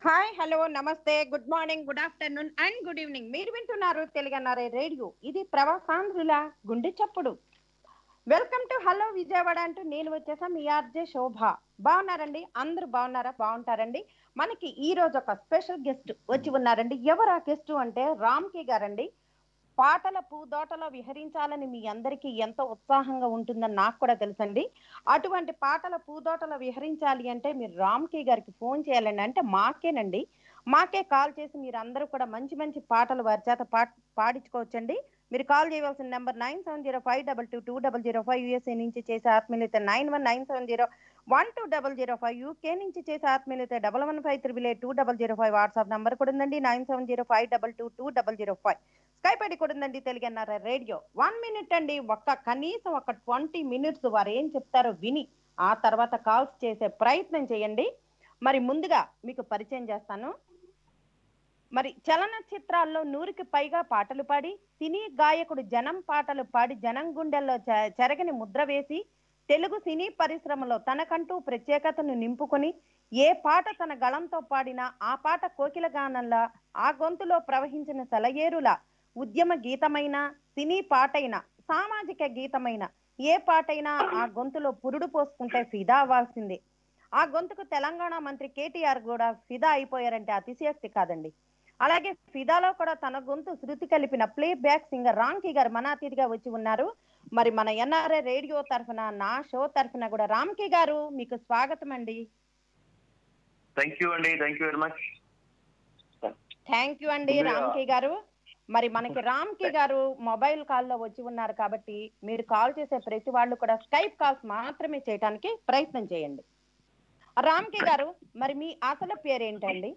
Hi hello నమస్తే good morning good afternoon and good evening మీరు వింటున్నారు తెలుగన్నారే రేడియో ఇది ప్రవాసాంధ్రుల గుండె చప్పుడు వెల్కమ్ టు హలో విజయవాడ అంటూ నేను వచ్చేసా మీ ఆర్జే శోభ బాగున్నారండి అందరూ బాగున్నారా బాగుంటారండి మనకి ఈ రోజు ఒక స్పెషల్ గెస్ట్ వచ్చి ఉన్నారండి ఎవరు ఆ గెస్ట్ అంటే రామ్కి గారండి పాటల పూదోటలో విహరించాలని మీ అందరికీ ఎంతో ఉత్సాహంగా ఉంటుందని నాకు కూడా తెలుసండి అటువంటి పాటల పూదోటలో విహరించాలి అంటే మీరు రామ్కి గారికి ఫోన్ చేయాలండి అంటే మాకేనండి మాకే కాల్ చేసి మీరు అందరూ కూడా మంచి మంచి పాటలు వారి చేత పా పాడించుకోవచ్చండి మీరు కాల్ చేయవలసిన number nine seven zero five double two two double zero five USA నుంచి చేసే ఆత్మీయత nine one nine seven zero one two double zero five UK నుంచి చేసే ఆత్మీయత double one five triple eight two double zero five WhatsApp number కూడా ఉందండి nine seven zero five double two two double zero five Skype ID కూడా ఉందండి తెలుగన్నార radio one minute అండి ఒక్క కనీసం ఒక ట్వంటీ మినిట్స్ వారు ఏం చెప్తారో విని ఆ తర్వాత కాల్స్ చేసే ప్రయత్నం చేయండి మరి ముందుగా మీకు పరిచయం చేస్తాను మరి చలనచిత్రాల్లో నూరుకి పైగా పాటలు పాడి సినీ గాయకుడు జనం పాటలు పాడి జనం గుండెల్లో చె- చెరగని ముద్ర వేసి తెలుగు సినీ పరిశ్రమలో తనకంటూ ప్రత్యేకతను నింపుకొని ఏ పాట తన గళంతో పాడినా ఆ పాట కోకిల గానంలా ఆ గొంతులో ప్రవహించిన సెలయేరుల ఉద్యమ గీతమైన సినీ పాటైన సామాజిక గీతమైన ఏ పాటైనా ఆ గొంతులో పురుడు పోసుకుంటే ఫిదా అవ్వాల్సిందే ఆ గొంతుకు తెలంగాణ మంత్రి కేటీఆర్ కూడా ఫిదా అయిపోయారంటే అతిశయోక్తి కాదండి అలాగే ఫిదాలో కూడా తన గొంతు శృతి కలిపిన ప్లే బ్యాక్ సింగర్ రాంకీ గారు మన అతిథిగా వచ్చి ఉన్నారు మరి మన ఎన్ఆర్ఏ రేడియో తరఫున నా షో తరఫున కూడా రామ్కి గారు మీకు స్వాగతం అండి థ్యాంక్ యూ అండి thank you very much thank you అండి ముందుగా- రామ్కి గారు మరి మనకి రామ్కి గారు మొబైల్ కాల్లో వచ్చి ఉన్నారు కాబట్టి మీరు కాల్ చేసే ప్రతి వాళ్ళు కూడా స్కైప్ కాల్స్ మాత్రమే చేయడానికి ప్రయత్నం చేయండి రామ్కి గారు మరి మీ అసలు పేరేంటండి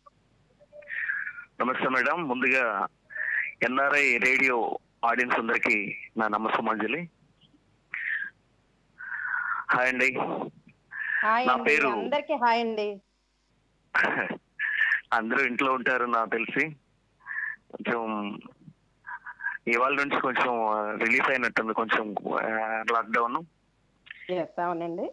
నమస్తే మేడం ముందుగా ఎన్ఆర్ఐ రేడియో ఆడియన్స్ అందరికి నా నమస్సమాంజలి హాయ్ అండి హాయ్ నా అండి పేరు- అందరికి హాయ్ అండి అందరూ ఇంట్లో ఉంటారు నాకు తెలిసి కొంచెం ఇవాళ నుంచి కొంచెం రిలీఫ్ అయినట్టుంది కొంచెం లాక్డౌన్ ఎస్ అవునండి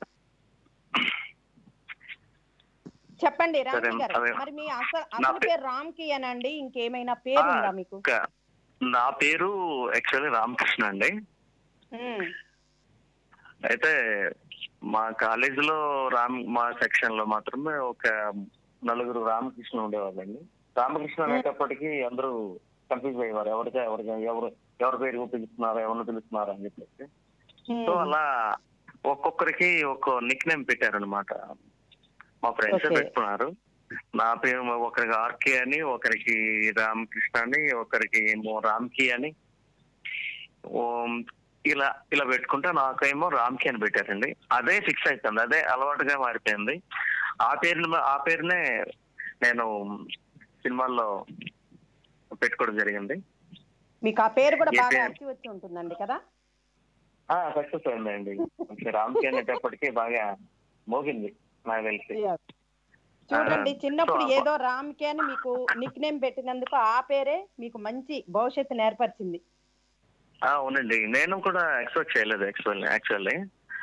చెప్పండి రామ్కి సరే, గారు అదే. మరి మీ అసలు నా అసలు పే- పేరు రామ్కి అనండి ఇంకేమైనా పేరు ఉందా మీకు నా పేరు యాక్చువల్లీ రామకృష్ణ అండి ఉమ్, అయితే మా కాలేజీలో రామ్ మా సెక్షన్ లో మాత్రమే ఒక నలుగురు రామకృష్ణ ఉండేవాళ్ళండి రామకృష్ణ అనేటప్పటికీ అందరూ కన్ఫ్యూజ్ అయ్యేవారు ఎవరికి ఎవరికి ఎవరు ఎవరి పేరు పిలుస్తున్నారు ఎవరిని పిలుస్తున్నారు అని చెప్పేసి సో ఉమ్, అలా ఒక్కొక్కరికి ఒక నిక్ నేమ్ పెట్టారనమాట మా ఫ్రెండ్స్ Okay. పెట్టుకున్నారు నా పేరు ఒకరికి ఆర్కే అని ఒకరికి రామకృష్ణ అని ఒకరికి ఏమో రామ్కి అని ఓ, ఇలా ఇలా పెట్టుకుంటే నాకేమో రామ్కి అని పెట్టారండి అదే ఫిక్స్ అయిపోయింది అదే అలవాటుగా మారిపోయింది ఆ పేరుని ఆ పేరునే నేను సినిమాల్లో పెట్టుకోవడం జరిగింది మీకు ఆ పేరు కూడా ఏ బాగా పేరు? వచ్చి వచ్చి ఉంటుందండి కదా సక్సెస్ అయిందండి కొంచెం రామ్కి అనేటప్పటికీ బాగా మోగింది నాకు తెలిసి చూడండి ఆ, చిన్నప్పుడు సో- ఏదో రామ్కి అని మీకు నిక్ నేమ్ పెట్టినందుకు ఆ పేరే మీకు మంచి భవిష్యత్తు ఏర్పరిచింది ఆ, అవునండి నేను కూడా ఎక్స్పెక్ట్ చేయలేదు యాక్చువల్లీ యాక్చువల్లీ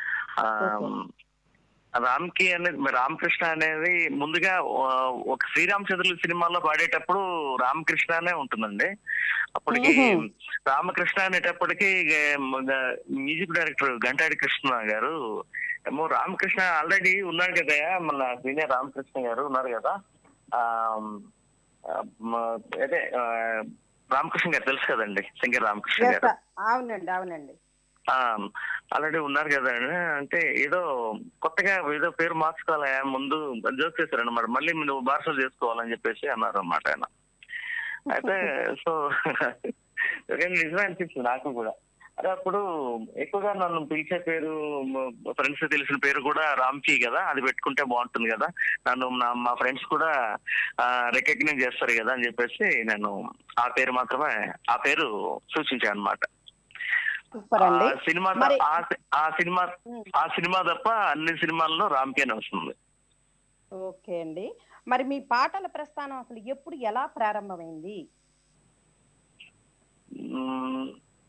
రామ్కి అనేది మరి రామకృష్ణ అనేది ముందుగా ఆ, ఒక శ్రీరామచంద్రుల సినిమాలో పాడేటప్పుడు రామకృష్ణ అనే ఉంటుందండి అప్పటికి మ్మ్. రామకృష్ణ అనేటప్పటికి మ్యూజిక్ డైరెక్టర్ గంటాడి కృష్ణ గారు ఏమో రామకృష్ణ ఆల్రెడీ ఉన్నాడు కదా మన సీనియర్ రామకృష్ణ గారు ఉన్నారు కదా ఆ, ఆ, మ- అదే ఆ, రామకృష్ణ గారు తెలుసు కదండి సింగర్ రామకృష్ణ Yes, గారు sir. అవునండి అవునండి ఆల్రెడీ ఉన్నారు కదా అని అంటే ఏదో కొత్తగా ఏదో పేరు మార్చుకోవాలి ముందు జోక్ చేశారు అనమాట మళ్ళీ నువ్వు భాషలు చేసుకోవాలని చెప్పేసి అన్నారు అన్నమాట ఆయన అయితే సో నిజమే అనిపిస్తుంది నాకు కూడా అదే అప్పుడు ఎక్కువగా నన్ను పిలిచే పేరు ఫ్రెండ్స్ తెలిసిన పేరు కూడా రామ్కి కదా అది పెట్టుకుంటే బాగుంటుంది కదా నన్ను నా- మా ఫ్రెండ్స్ కూడా రికగ్నైజ్ చేస్తారు కదా అని చెప్పేసి నేను ఆ పేరు మాత్రమే ఆ పేరు సూచించాను అనమాట సూపర్ అండి ఆ సినిమా త- మరి- ఆ సి- ఆ సినిమా ఉమ్, ఆ సినిమా తప్ప అన్ని సినిమాల్లో రామ్కేనే వస్తుంది ఓకే అండి మరి మీ పాటల ప్రస్థానం అసలు ఎప్పుడు ఎలా ప్రారంభమైంది మ్మ్.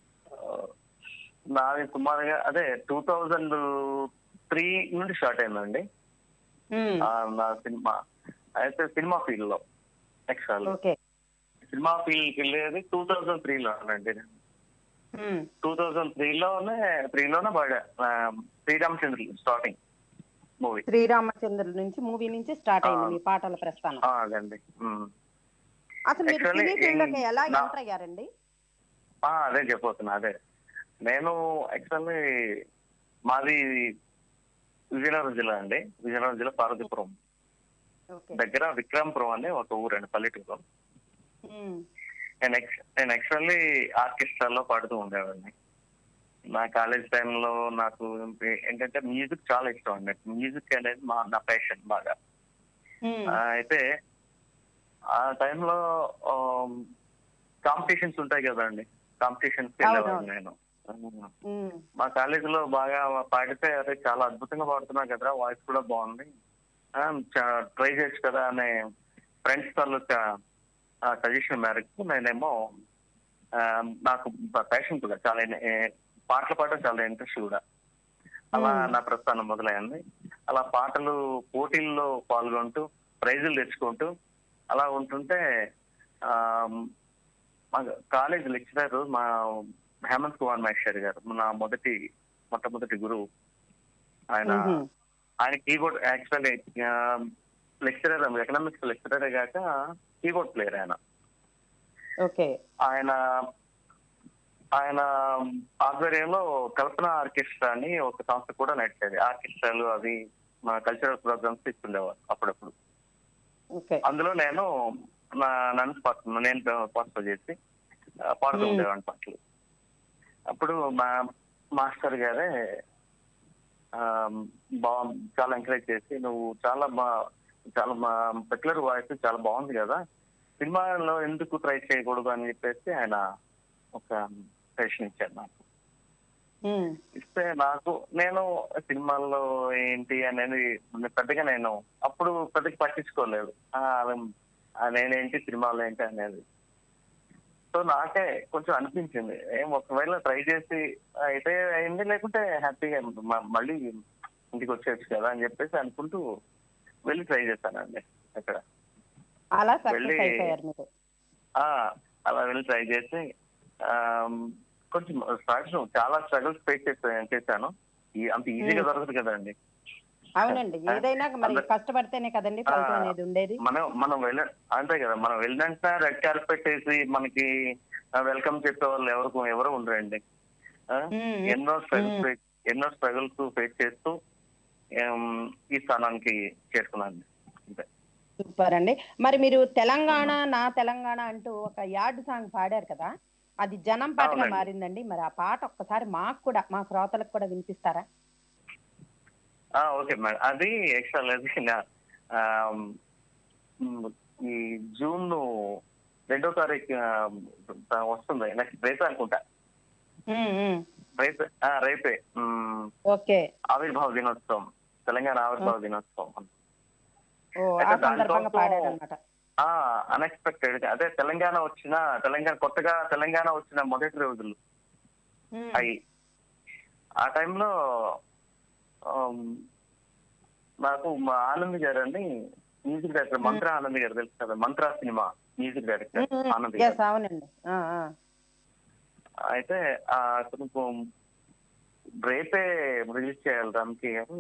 నాది సుమారుగా అదే టూ థౌజండ్ త్రీ నుండి స్టార్ట్ అయిందండి ఉమ్, ఆ, నా సినిమా అయితే సినిమా ఫీల్డ్ లో యాక్చువల్ ఓకే సినిమా ఫీల్డ్ కి వెళ్ళేది టూ థౌజండ్ త్రీ లో అండి ఉమ్, టూ థౌజండ్ త్రీలోనే త్రీలోనే పడా ఆ, శ్రీరామచంద్రులు స్టార్టింగ్ మూవీ శ్రీరామచంద్రుల నుంచి మూవీ నుంచి స్టార్ట్ అయింది ఆ. మీ పాటల ప్రస్థానం అదండి ఉమ్. అసలు మీరు Actually, సినీ ఫీల్డ్ లోకి ఎలా నా- ఎంటర్ అయ్యారండి ఆ, అదే చెప్పబోతున్నా అదే నేను యాక్చువల్లీ మాది విజయనగరం జిల్లా అండి విజయనగరం జిల్లా పార్వతీపురం ఓకే దగ్గర విక్రమపురం అని ఒక ఊరు అండి పల్లెటూరు ఉమ్, నేను ex- నేను యాక్చువల్లీ ఆర్కెస్ట్రాలో పాడుతూ ఉండేవాడిని నా కాలేజ్ టైంలో నాకు ఏంటంటే మ్యూజిక్ చాలా ఇష్టం అండి మ్యూజిక్ అనేది మా నా ప్యాషన్ బాగా ఉమ్, ఆ, అయితే ఆ టైంలో కాంపిటీషన్స్ ఉంటాయి కదండి కాంపిటీషన్స్ వెళ్ళేవాడిని అవునవును. నేను ఉమ్, మా కాలేజీలో బాగా పాడితే అదే చాలా అద్భుతంగా పాడుతున్నా కదరా వాయిస్ కూడా బాగుంది ట్రై చేయొచ్చు కదా అనే ఫ్రెండ్స్ తాలూకా సజెషన్ మేరకు నేనేమో ఆ, నాకు ప్యాషన్ కూడా చాలా ఏ, పాటలు పాడడం చాలా ఇంట్రెస్ట్ కూడా అలా Hmm. నా ప్రస్థానం మొదలైంది అలా పాటలు పోటీల్లో పాల్గొంటూ ప్రైజులు తెచ్చుకుంటూ అలా ఉంటుంటే ఆ, మా కాలేజ్ లెక్చరర్ మా హేమంత్ కుమార్ మహేశ్వరి గారు నా మొదటి మొట్టమొదటి గురువు ఆయన ఉహుం, ఆయన keyboard actually lecturer economics lecturer కాక కీబోర్డ్ ప్లేయర్ ఆయన ఓకే ఆయన ఆయన ఆధ్వర్యంలో కల్పన ఆర్కెస్ట్రా అని ఒక సంస్థ కూడా నడిచేది ఆర్కెస్ట్రాలు అవి మా కల్చరల్ ప్రోగ్రామ్స్ ఇస్తుండేవారు అప్పుడప్పుడు ఓకే అందులో నేను నా నన్ను పాస్- నేను పాస్పోర్ట్ చేసి ఆ, పాడుతూ Hmm. ఉండేవాడిని పాటలు అప్పుడు మా మాస్టర్ గారే ఆ, బా చాలా ఎంకరేజ్ చేసి నువ్వు చాలా బా చాలా మా పెక్యులర్ వాయిస్ చాలా బాగుంది కదా సినిమాలో ఎందుకు ట్రై చేయకూడదు అని చెప్పేసి ఆయన ఒక సజెషన్ ఇచ్చారు నాకు ఉమ్, ఇస్తే నాకు నేను సినిమాల్లో ఏంటి అనేది పెద్దగా నేను అప్పుడు పెద్దగా పట్టించుకోలేదు ఆ, ఆ, నేనేంటి సినిమాలో ఏంటి అనేది సో నాకే కొంచెం అనిపించింది ఏం ఒకవేళ ట్రై చేసి అయితే అయింది లేకుంటే హ్యాపీగా మ- మళ్ళీ ఇంటికి వచ్చేయచ్చు కదా అని చెప్పేసి అనుకుంటూ వెళ్ళి ట్రై చేశానండి అక్కడ అలా సక్సెస్ వెళ్ళి- అయిపోయారు మీరు ఆ అలా వెళ్ళి ట్రై చేసి ఆమ్, కొంచెం స్ట్రగుల్స్ చాలా స్ట్రగుల్స్ ఫేస్ చేస్తాను చేశాను ఈ- అంత ఈజీగా Hmm. దొరకదు కదండి అవునండి ఏదైనా మరి అందరు- కష్టపడితేనే కదండి ఫలితం ఆ. అనేది ఉండేది మనం మనం వెళ్ళ అంతే కదా మనం వెళ్ళినంత రెడ్ కార్పెట్ వేసి మనకి వెల్కమ్ చెప్పే వాళ్ళు ఎవరు ఎవరు ఉండరండి ఆ, Hmm. ఎన్నో స్ట్రగుల్స్ ఎన్నో స్ట్రగుల్స్ ఫేస్ చేస్తూ ఏం, ఈ స్థానానికి చేరుకున్నాను అంతే సూపర్ అండి మరి మీరు తెలంగాణ నా తెలంగాణ అంటూ ఒక యార్డ్ సాంగ్ పాడారు కదా అది జనం పాటగా అవునండి. మారిందండి మరి ఆ పాట ఒక్కసారి మాకు కూడా మా శ్రోతలకు కూడా వినిపిస్తారా ఆ, ఓకే మేడం అది యాక్చువల్ అది నా ఆమ్, మ్, ఈ జూన్ రెండో తారీఖు ఆ, వస్తుంది నెక్స్ట్ రేపే అనుకుంటా ఉమ్, ఉమ్. రేపే ఆ, రేపే మ్, ఓకే ఆవిర్భావ దినోత్సవం తెలంగాణ ఆవిర్భావ దినోత్సవం ఓ ఆ అయితే సందర్భంగా దానికోసం- పాడారు అనమాట ఆ అన్ఎక్స్పెక్టెడ్ అదే తెలంగాణ వచ్చిన తెలంగాణ కొత్తగా తెలంగాణ వచ్చిన మొదటి రోజులు అయి ఆ టైంలో ఆమ్, నాకు మా ఆనంద్ గారు అని మ్యూజిక్ డైరెక్టర్ మంత్ర ఆనంద్ గారు తెలుసు కదా మంత్ర సినిమా మ్యూజిక్ డైరెక్టర్ ఆనంద్ గారు ఎస్ అవునండి ఆ, ఆ. అయితే ఆ అతను రేపే రిలీజ్ చేయాలి రామ్కి గారు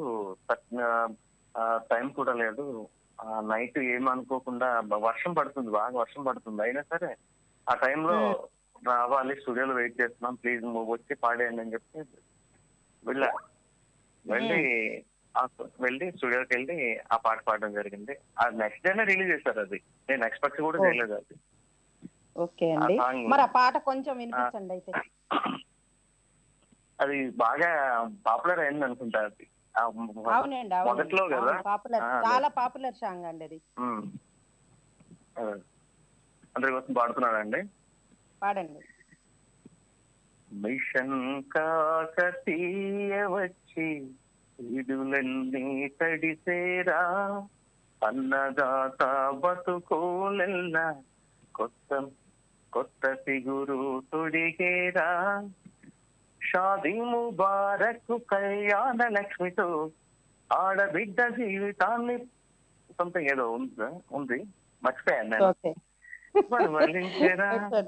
టైం కూడా లేదు నైట్ ఏమనుకోకుండా బ- వర్షం పడుతుంది బాగా వర్షం పడుతుంది అయినా సరే ఆ టైంలో రావాలి స్టూడియోలో వెయిట్ చేస్తున్నాం ప్లీజ్ నువ్వు వచ్చి పాడేయండి అని చెప్పి వెళ్ళా వెళ్ళి ఆ వెళ్ళి స్టూడియోకి వెళ్ళి ఆ పాట పాడడం జరిగింది ఆ నెక్స్ట్ డేనే రిలీజ్ చేశారు అది నేను ఎక్స్పెక్ట్ కూడా ఓ. చేయలేదు అది ఓకే అండి ఆ song- మరి ఆ పాట కొంచెం వినిపించండి అయితే అది బాగా పాపులర్ అయింది అనుకుంటా అది ఆ అవునండి మొదట్లో కదా? పాపులర్ ఆ, అదే. చాలా పాపులర్ సాంగ్ అండి అది ఉమ్. అదే. అందరి కోసం పాడుతున్నాడండి పాడండి మిషన్ కాకతీయ వచ్చి ఇడులన్నీ తడిసేరా అన్నదాత బతుకోలెల్ల కొత్త కొత్త సిగురు తొడిగేరా షాదీ ముబారక్ కళ్యాణ లక్ష్మితో ఆడబిడ్డ జీవితాన్ని సంథింగ్ ఏదో ఉంది ఉంది మర్చిపోయాను నేను ఓకే పరిమళించేరా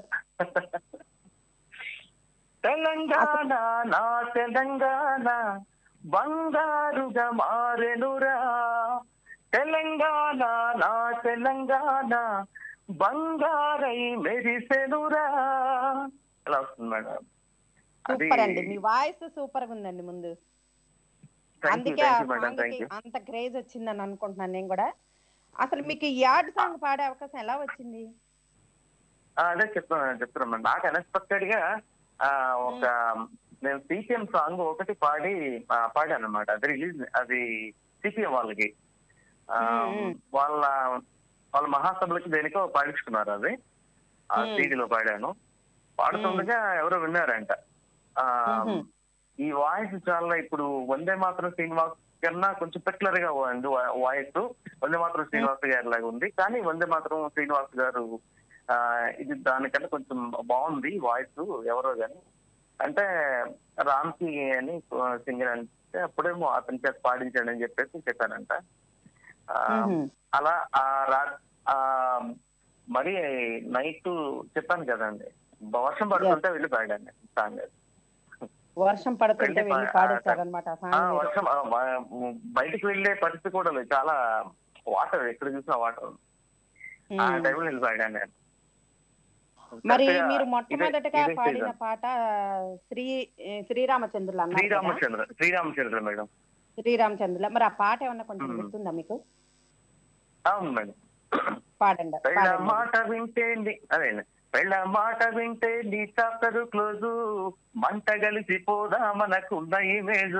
తెలంగాణ నా తెలంగాణ బంగారుగా మారెనురా తెలంగాణ నా తెలంగాణ బంగారై మెరిసెనురా అలా వస్తుంది మేడం అది సూపర్ అండి మీ వాయిస్ సూపర్ గా ఉందండి ముందు థ్యాంక్ యూ అందుకే ఆ thank you madam song thank కి యూ అంత క్రేజ్ వచ్చిందని అనుకుంటున్నాను నేను కూడా అసలు మీకు ఈ యాడ్ సాంగ్ పాడే అవకాశం ఎలా వచ్చింది అదే చెప్తున్నాను చెప్తున్నాను మేడం నాకు అన్ఎక్స్పెక్టెడ్ గా ఆ, ఒక నేను సిపిఎం సాంగ్ ఒకటి పాడి ఆ, పాడాను అనమాట అది రిలీజ్ అది సిపిఎం వాళ్ళకి ఆ, మ్మ్. వాళ్ళ వాళ్ళ మహాసభలకి దేనికో పాడించుకున్నారు అది ఆ మ్మ్. సీడీలో పాడాను పాడుతుండగా ఎవరో విన్నారంట ఆ, మ్మ్. ఈ వాయిస్ చాలా ఇప్పుడు వందే మాత్రం శ్రీనివాస్ కన్నా కొంచెం పెక్యులర్ గా ఉంది వాయిస్ వందే మాత్రం శ్రీనివాస్ గారి లాగా ఉంది కానీ వందే మాత్రం శ్రీనివాస్ గారు ఆ, ఇది దానికన్నా కొంచెం బాగుంది వాయిస్ ఎవరో గాని అంటే రామ్కి అని సింగర్ అంటే అప్పుడేమో అతని చేత పాడించాడు అని చెప్పేసి చెప్పానంట ఆ, మ్మ్. అలా ఆ రా ఆ, మరి నైట్ చెప్పాను కదండి వర్షం పడుతుంటే వెళ్ళి పాడాను సాంగ్ వర్షం పడుతుంటే వెళ్ళి వెళ్ళి పా- పాడేశారనమాట ఆ ఆ, సాంగ్ మీరు. వర్షం ఆ, బ- బయటికి వెళ్ళే పరిస్థితి కూడా లేదు చాలా వాటర్ ఎక్కడ చూసినా వాటర్ ఆ మ్మ్. టైంలో వెళ్ళి పాడాను నేను మరి కరెక్ట్గా మీరు ఇదే- మొట్టమొదటగా ఇదే పాడిన season. పాట శ్రీ శ్రీరామచంద్రులు అన్నారు కదా? శ్రీరామచంద్ర శ్రీరామచంద్ర మేడం శ్రీరామచంద్రుల మరి ఆ పాట ఏమన్నా కొంచెం మ్మ్. గుర్తుందా మీకు అవును మేడం పాడండి పెళ్ళ పాడండి మాట వింటే నీ- అదే పెళ్ళ మాట వింటే నీ చాప్టర్ క్లోజు మంట కలిసిపోదా మనకున్న ఇమేజ్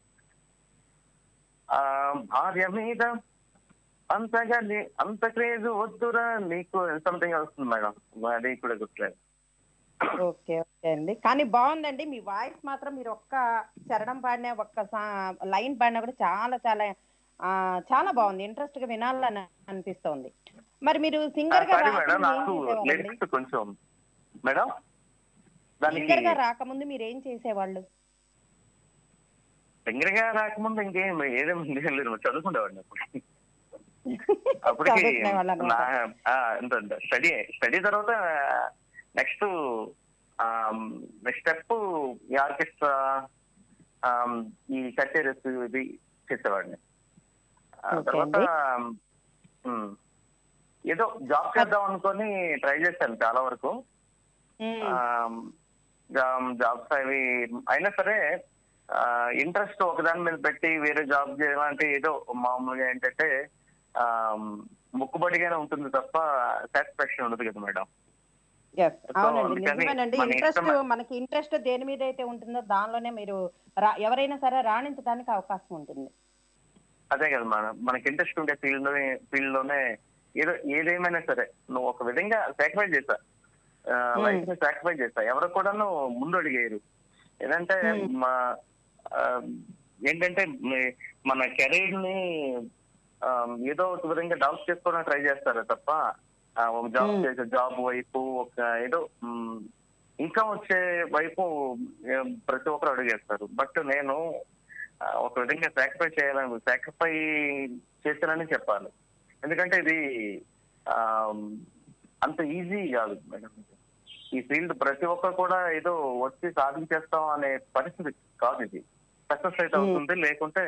ఆ భార్య మీద అంతగా నీ- అంత క్రేజ్ వద్దురా నీకు సంథింగ్ వస్తుంది మేడం అది కూడా గుర్తులేదు ఓకే ఓకే అండి కానీ బాగుందండి మీ వాయిస్ మాత్రం మీరు ఒక్క చరణం పాడినా ఒక్క లైన్ పాడినా కూడా చాలా చాలా ఆ, చాలా బాగుంది ఇంట్రెస్ట్ గా వినాలని అనిపిస్తోంది మరి మీరు సింగర్ గా సారీ మేడం రాకముందు ఏం నాకు చేసేవాళ్ళండి లిరిక్స్ కొంచెం మేడం దానికి సింగర్ గా రాకముందు మీరు ఏం చేసేవాళ్ళు సింగర్ గా రాకముందు ఇంకేం ఏదేం లేదు చదువుకుండేవాడిని అప్పుడు అప్పటికి చదువుకునేవాళ్ళు నా అన్నమాట. స్టడీ స్టడీ తర్వాత నెక్స్ట్ నెక్స్ట్ స్టెప్ ఈ ఆర్కెస్ట్రా ఈ కచేరీస్ ఇది చేసేవాడిని ఆ ఓకే తర్వాత అండి. ఉమ్, ఏదో జాబ్ చేద్దాం అనుకొని ట్రై చేశాను చాలా వరకు మ్మ్. జాబ్స్ అవి అయినా సరే ఇంట్రెస్ట్ ఒకదాని మీద పెట్టి వేరే జాబ్ చేయాలంటే ఏదో మామూలుగా ఏంటంటే ఆ, ముక్కుబడిగానే ఉంటుంది తప్ప సాటిస్ఫాక్షన్ ఉండదు కదా మేడం Yes, So, అవునండి అందుకని నిజమేనండి మన ఇంట్రెస్ట్ ఇష్టం- మనకి ఇంట్రెస్ట్ దేని మీద అయితే ఉంటుందో దానిలోనే మీరు రా- ఎవరైనా సరే రాణించడానికి అవకాశం ఉంటుంది అదే కదా మన మనకి ఇంట్రెస్ట్ ఉండే ఫీల్డ్ ఫీల్డ్ లోనే ఏదో ఏదేమైనా సరే నువ్వు ఒక విధంగా సాక్రిఫైస్ చేశా Hmm. లైఫ్ ని సాక్రిఫైస్ చేశా ఎవరు కూడాను ముందు అడిగేరు ఏదంటే Hmm. మా ఆ, ఏంటంటే మీ- మన కెరీర్ ని ఆ, ఏదో ఒక విధంగా డెవలప్ చేసుకోవడానికి ట్రై చేస్తారు తప్ప ఆ, ఒక జాబ్ Hmm. చేసే జాబ్ వైపు ఒక ఏదో ఇన్కమ్ వచ్చే వైపు ఏ, ప్రతి ఒక్కరు అడిగేస్తారు బట్ నేను ఆ, ఒక విధంగా సాక్రిఫై చేయాలని సాక్రిఫై చేశానని చెప్పాలి ఎందుకంటే ఇది ఆ, అంత ఈజీ కాదు మేడం ఈ ఫీల్డ్ ప్రతి ఒక్కరు కూడా ఏదో వచ్చి సాధించేస్తాం అనే పరిస్థితి కాదు ఇది సక్సెస్ అయితే Hmm. అవుతుంది లేకుంటే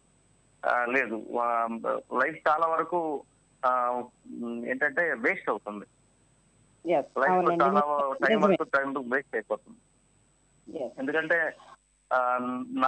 ఆ, లేదు లైఫ్ చాలా వరకు ఆ, ఉమ్, ఏంటంటే వేస్ట్ అవుతుంది Yes, లైఫ్ అవునండి చాలా టైం నిజమే. వరకు టైం వేస్ట్ అయిపోతుంది Yes. ఎందుకంటే ఆ, నా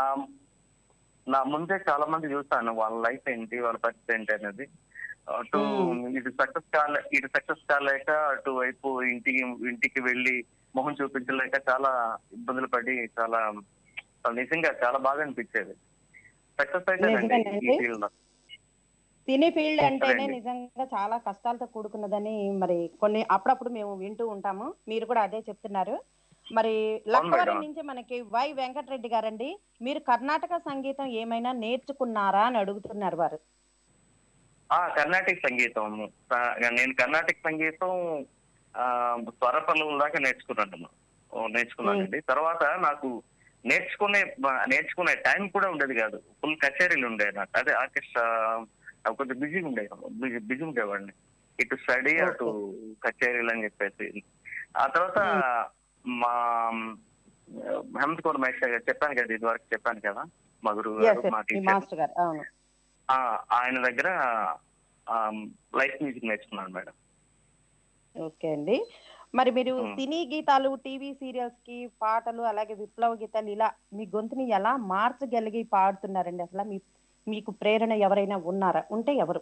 నా ముందే చాలా మంది చూస్తాను వాళ్ళ లైఫ్ ఏంటి వాళ్ళ పరిస్థితి ఏంటి అనేది అటు Hmm. ఇటు సక్సెస్ కాలే ఇటు సక్సెస్ కాలేక అటు వైపు ఇంటికి ఇంటికి వెళ్ళి మొహం చూపించలేక చాలా ఇబ్బందులు పడి చాలా నిజంగా చాలా బాగా అనిపించేది సక్సెస్ అయితే ఈ నిజమేనండి. ఫీల్డ్ లో సినీ ఫీల్డ్ అంటేనే అండి. నిజంగా చాలా కష్టాలతో కూడుకున్నదని మరి కొన్ని అప్పుడప్పుడు మేము వింటూ ఉంటాము మీరు కూడా అదే చెప్తున్నారు మరి లక్కవరం మేడం. నుంచి మనకి వై వెంకటరెడ్డి గారండి మీరు కర్ణాటక సంగీతం ఏమైనా నేర్చుకున్నారా అని అడుగుతున్నారు వారు ఆ కర్ణాటక సంగీతం ఆ, నేను కర్ణాటక సంగీతం ఆ స్వరపల్లుల దాకా నేర్చుకున్నాను ఓ, నేర్చుకున్నానండి తర్వాత నాకు నేర్చుకునే నేర్చుకునే టైం కూడా ఉండేది కాదు ఫుల్ కచేరీలు ఉండేవి నాకు అదే ఆర్కెస్ట్రా అవి కొంచెం బిజీగా ఉండే బిజీ బిజీ ఉండేవాడిని ఇటు స్టడీ అటు కచేరీలు అని చెప్పేసి ఆ తర్వాత మా హేమంత్ కౌర్ మహేష్ గారు చెప్పాను కదా ఇది వరకు చెప్పాను కదా మా గురువు Yes, గారు yes, మా మీ టీచర్ మాస్టర్ గారు అవును ఆ, ఆయన దగ్గర లైఫ్ మ్యూజిక్ నేర్చుకున్నాను మేడం ఓకే అండి మరి మీరు Hmm. సినీ గీతాలు టీవీ సీరియల్స్ కి పాటలు అలాగే విప్లవ గీతాలు ఇలా మీ గొంతుని ఎలా మార్చగలిగి పాడుతున్నారండి అసలు మీ మీకు ప్రేరణ ఎవరైనా ఉన్నారా ఉంటే ఎవరు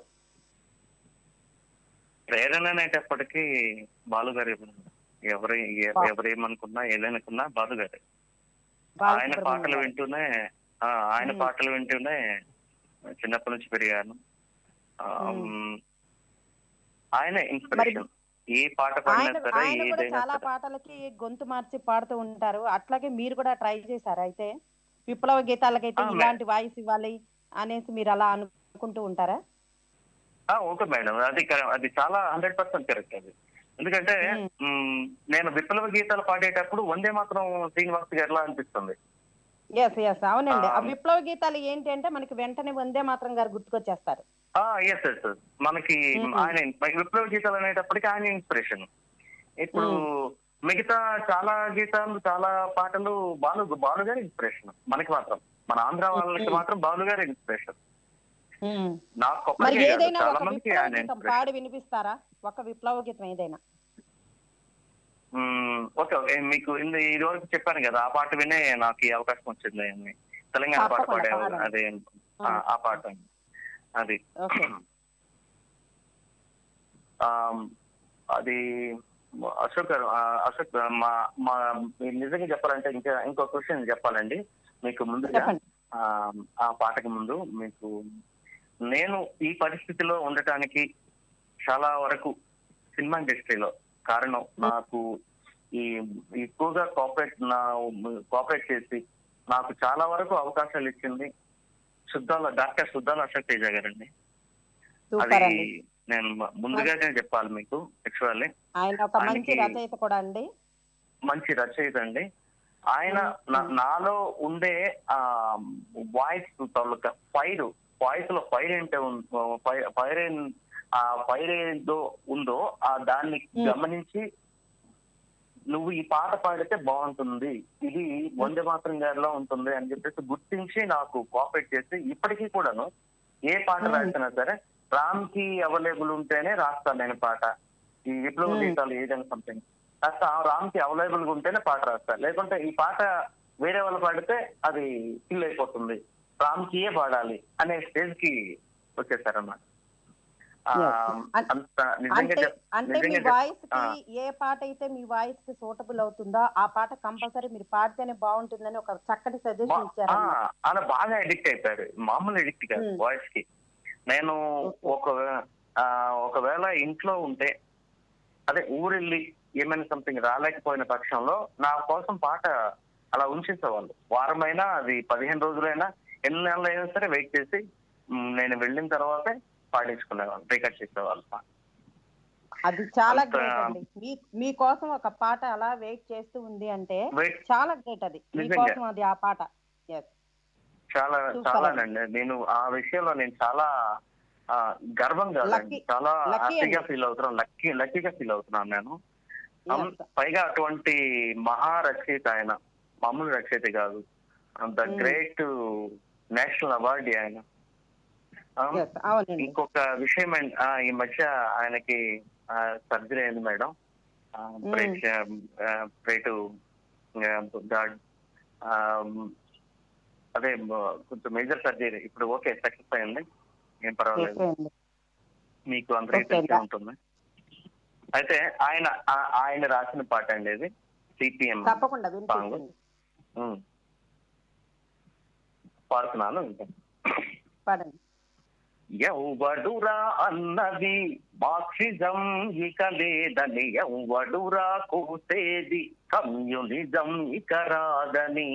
ప్రేరణ అనేటప్పటికీ బాలుగారి ఎవరు ఎ- ఎవరు ఏమనుకున్నా ఏదనుకున్నా బాలుగారి ఆయన బాలసుబ్రహ్మణ్యం పాటలు గారు. వింటూనే ఆ, ఆయన మ్మ్. పాటలు వింటూనే చిన్నప్పటి నుంచి పెరిగాను ఆ, మ్మ్. మ్, ఆయనే ఇన్స్పిరేషన్ ఏ పాట పాడినా ఆయన సరే ఆయన కూడా ఏదైనా చాలా సరే పాటలకి గొంతు మార్చి పాడుతూ ఉంటారు అట్లాగే మీరు కూడా ట్రై చేశారు అయితే విప్లవ గీతాలకైతే ఆ, మే- ఇలాంటి వాయిస్ ఇవ్వాలి అనేసి మీరు అలా అనుకుంటూ ఉంటారా ఆ, ఓకే మేడం అది కర- అది చాలా హండ్రెడ్ పర్సెంట్ కరెక్ట్ అది ఎందుకంటే మ్మ్. మ్, నేను విప్లవ గీతాలు పాడేటప్పుడు వందే మాత్రం శ్రీనివాస్ గారిలా అనిపిస్తుంది ఎస్ ఎస్ అవునండి ఆ ఆ, విప్లవ గీతాలు ఏంటి అంటే మనకి వెంటనే వందే మాత్రం గారు గుర్తుకొచ్చేస్తారు ఎస్ ఎస్ మనకి మ్మ్. ఆయన విప్లవ గీతాలు అనేటప్పటికి ఆయన ఇన్స్పిరేషన్ ఇప్పుడు మిగతా చాలా గీతాలు చాలా పాటలు బాలు బాలు గారి ఇన్స్పిరేషన్ మనకి మాత్రం మన ఆంధ్ర వాళ్ళకి మ్మ్. మాత్రం బాలు గారి ఇన్స్పిరేషన్ ఉమ్. నాకు మరి ఒక్కరికే కాదు, ఏదైనా చాలా ఒక మందికి విప్లవ ఆయన గీతం ఇన్స్పిరేషన్ పాడి వినిపిస్తారా ఒక విప్లవ గీతం ఏదైనా మ్మ్. ఓకే ఓకే మీకు ఇంద ఇది వరకు చెప్పాను కదా ఆ పాట వినే నాకు ఈ అవకాశం వచ్చింది అని తెలంగాణ పాట తప్పకుండా పాడే పాడండి. అదే ఆ, ఆ పాట అది ఓకే ఆమ్, అది అశోక్ గారు ఆ, అశోక్ మా మా మీరు నిజంగా చెప్పాలంటే ఇంకా ఇంకో క్వశ్చన్ చెప్పాలండి మీకు ముందుగా చెప్పండి ఆ, ఆ పాటకి ముందు మీకు నేను ఈ పరిస్థితిలో ఉండటానికి చాలా వరకు సినిమా ఇండస్ట్రీలో కారణం నాకు ఈ ఎక్కువగా కోఆపరేట్ నా కోఆపరేట్ చేసి నాకు చాలా వరకు అవకాశాలు ఇచ్చింది శుద్ధాల డాక్టర్ శుద్ధాల అశోక్ తేజ గారండి అది సూపర్ అండి నేను ముందుగానే చెప్పాలి మీకు యాక్చువల్లీ ఆయన ఒక మంచి ఆయనకి- రచయిత కూడా అండి మంచి రచయిత అండి ఆయన మ్మ్. నా- నాలో ఉండే ఆ వాయిస్ తాలూకా ఫైర్ వాయిస్ లో ఫైర్ ఏంటో ఫైర్ ఆ ఫైర్ ఏదో ఉందో ఆ దాన్ని మ్మ్. గమనించి నువ్వు ఈ పాట పాడితే బాగుంటుంది ఇది వందే మాత్రం గారిలో ఉంటుంది అని చెప్పేసి గుర్తించి నాకు కోఆపరేట్ చేసి ఇప్పటికీ కూడాను ఏ పాట మ్మ్. రాసినా సరే రామ్ కి అవైలబుల్ ఉంటేనే రాస్తాను నేను పాట ఈ విప్లవ మ్మ్. గీతాలు ఏదైనా సంథింగ్ కాస్త ఆ రామ్ కి అవైలబుల్ గా ఉంటేనే పాట రాస్తా లేకుంటే ఈ పాట వేరే వాళ్ళు పాడితే అది ఫిల్ అయిపోతుంది రామ్ కియే పాడాలి అనే స్టేజ్ కి వచ్చేసారన్నమాట ఆ, Yes. అన్- అంత నిజంగా అంటే చెప్- అంటే మీ నిజంగా చెప్- వాయిస్ ఆ. కి ఏ పాట అయితే మీ వాయిస్ కి సూటబుల్ అవుతుందో ఆ పాట కంపల్సరీ మీరు పాడితేనే బాగుంటుందని ఒక చక్కటి సజెషన్ బా- ఇచ్చారు ఆ, అలా బాగా అడిక్ట్ అయిపోయారు మామూలు అడిక్ట్ కాదు Hmm. వాయిస్ కి నేను Okay. ఒక ఆ, ఒకవేళ ఇంట్లో ఉంటే అదే ఊరెళ్ళి ఏమైనా సంథింగ్ రాలేకపోయిన పక్షంలో నా కోసం పాట అలా ఉంచేసేవాళ్ళు వారమైనా అది పదిహేను రోజులైనా ఎన్ని నెలలు అయినా సరే వెయిట్ చేసి మ్, నేను వెళ్ళిన తర్వాతే పాడించుకునేవాళ్ళు రికార్డ్ చేసేవాళ్ళు అది చాలా అంత- గ్రేట్ అండి మీ మీకోసం ఒక పాట అలా వెయిట్ చేస్తూ ఉంది అంటే వెయిట్ చాలా గ్రేట్ అది నిజంగా. మీకోసం అది ఆ పాట ఎస్ చాలా Super చాలానండి నేను ఆ విషయంలో నేను చాలా ఆ, గర్వంగా Lucky. చాలా Lucky హ్యాపీగా అండి. ఫీల్ అవుతున్నాను లక్కీ లక్కీగా ఫీల్ అవుతున్నాను నేను అమ్, Yes. పైగా అటువంటి మహా రచయిత ఆయన మామూలు రచయిత కాదు the Hmm. Great national award ఆయన అమ్, Yes, అవునండి ఇంకొక విషయం ఏం- ఆ, ఈ మధ్య ఆయనకి సర్జరీ అయింది మేడం ప్రేటు గాడ్ అదే మ- కొంచెం మేజర్ సర్జరీ ఇప్పుడు ఓకే సక్సెస్ అయింది ఏం పర్వాలేదు ఓకే అండి మీకు అందరికీ Okay, తెలిసే దా- ఉంటుంది అయితే ఆయన ఆ- ఆయన రాసిన పాట అండి ఇది సిపిఎం తప్పకుండా వినిపించండి పాడుతున్నాను ఇంకా పాడండి ఎవడురా అన్నది మార్క్సిజం ఇక లేదని ఎవడురా కూసేది కమ్యూనిజం ఇక రాదని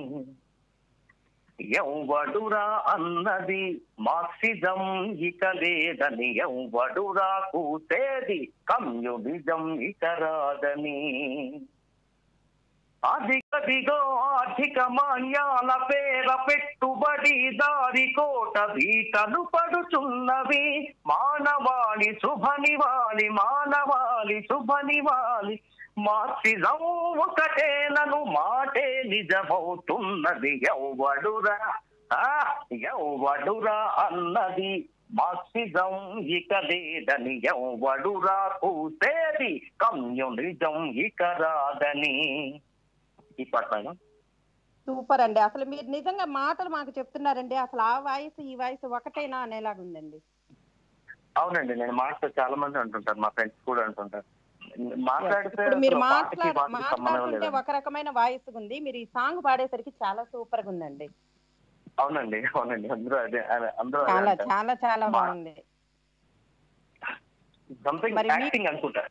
ఎవడురా అన్నది మార్క్సిజం ఇక లేదని ఎవడురా కూసేది కమ్యూనిజం ఇక రాదని అధికదిగో ఆర్థిక మాన్యాల పేర పెట్టుబడి దారి కోట బీటలు పడుచున్నవి మానవాళి శుభనివాలి మానవాళి శుభనివాలి మార్చిజం ఒకటేనను మాటే నిజమవుతున్నది ఎవ్వడురా ఆ, ఎవ్వడురా అన్నది మార్క్సిజం ఇక లేదని ఎవ్వడురా కూసేది కమ్యూనిజం ఇక రాదని ఈ పాట మేడం సూపర్ అండి అసలు మీరు నిజంగా మాటలు మాకు చెప్తున్నారండి అసలు ఆ వాయిస్ ఈ వాయిస్ ఒకటేనా అనేలాగా ఉందండి అవునండి నేను మాట్లాడు చాలా మంది అంటుంటారు మా ఫ్రెండ్స్ కూడా అంటుంటారు మాట్లాడితే ఇప్పుడు మీరు అసలు పాటకి మాట్లా వాటికి సంబంధం మాట్లాడుతుంటే లేదండి ఒక రకమైన వాయిస్ ఉంది మీరు ఈ సాంగ్ పాడేసరికి చాలా సూపర్ గా ఉందండి అవునండి అవునండి అందరూ అదే అదే- అందరూ చాలా చాలా చాలా మా- బాగుంది సంథింగ్ మరి మీ- యాక్టింగ్ అనుకుంటా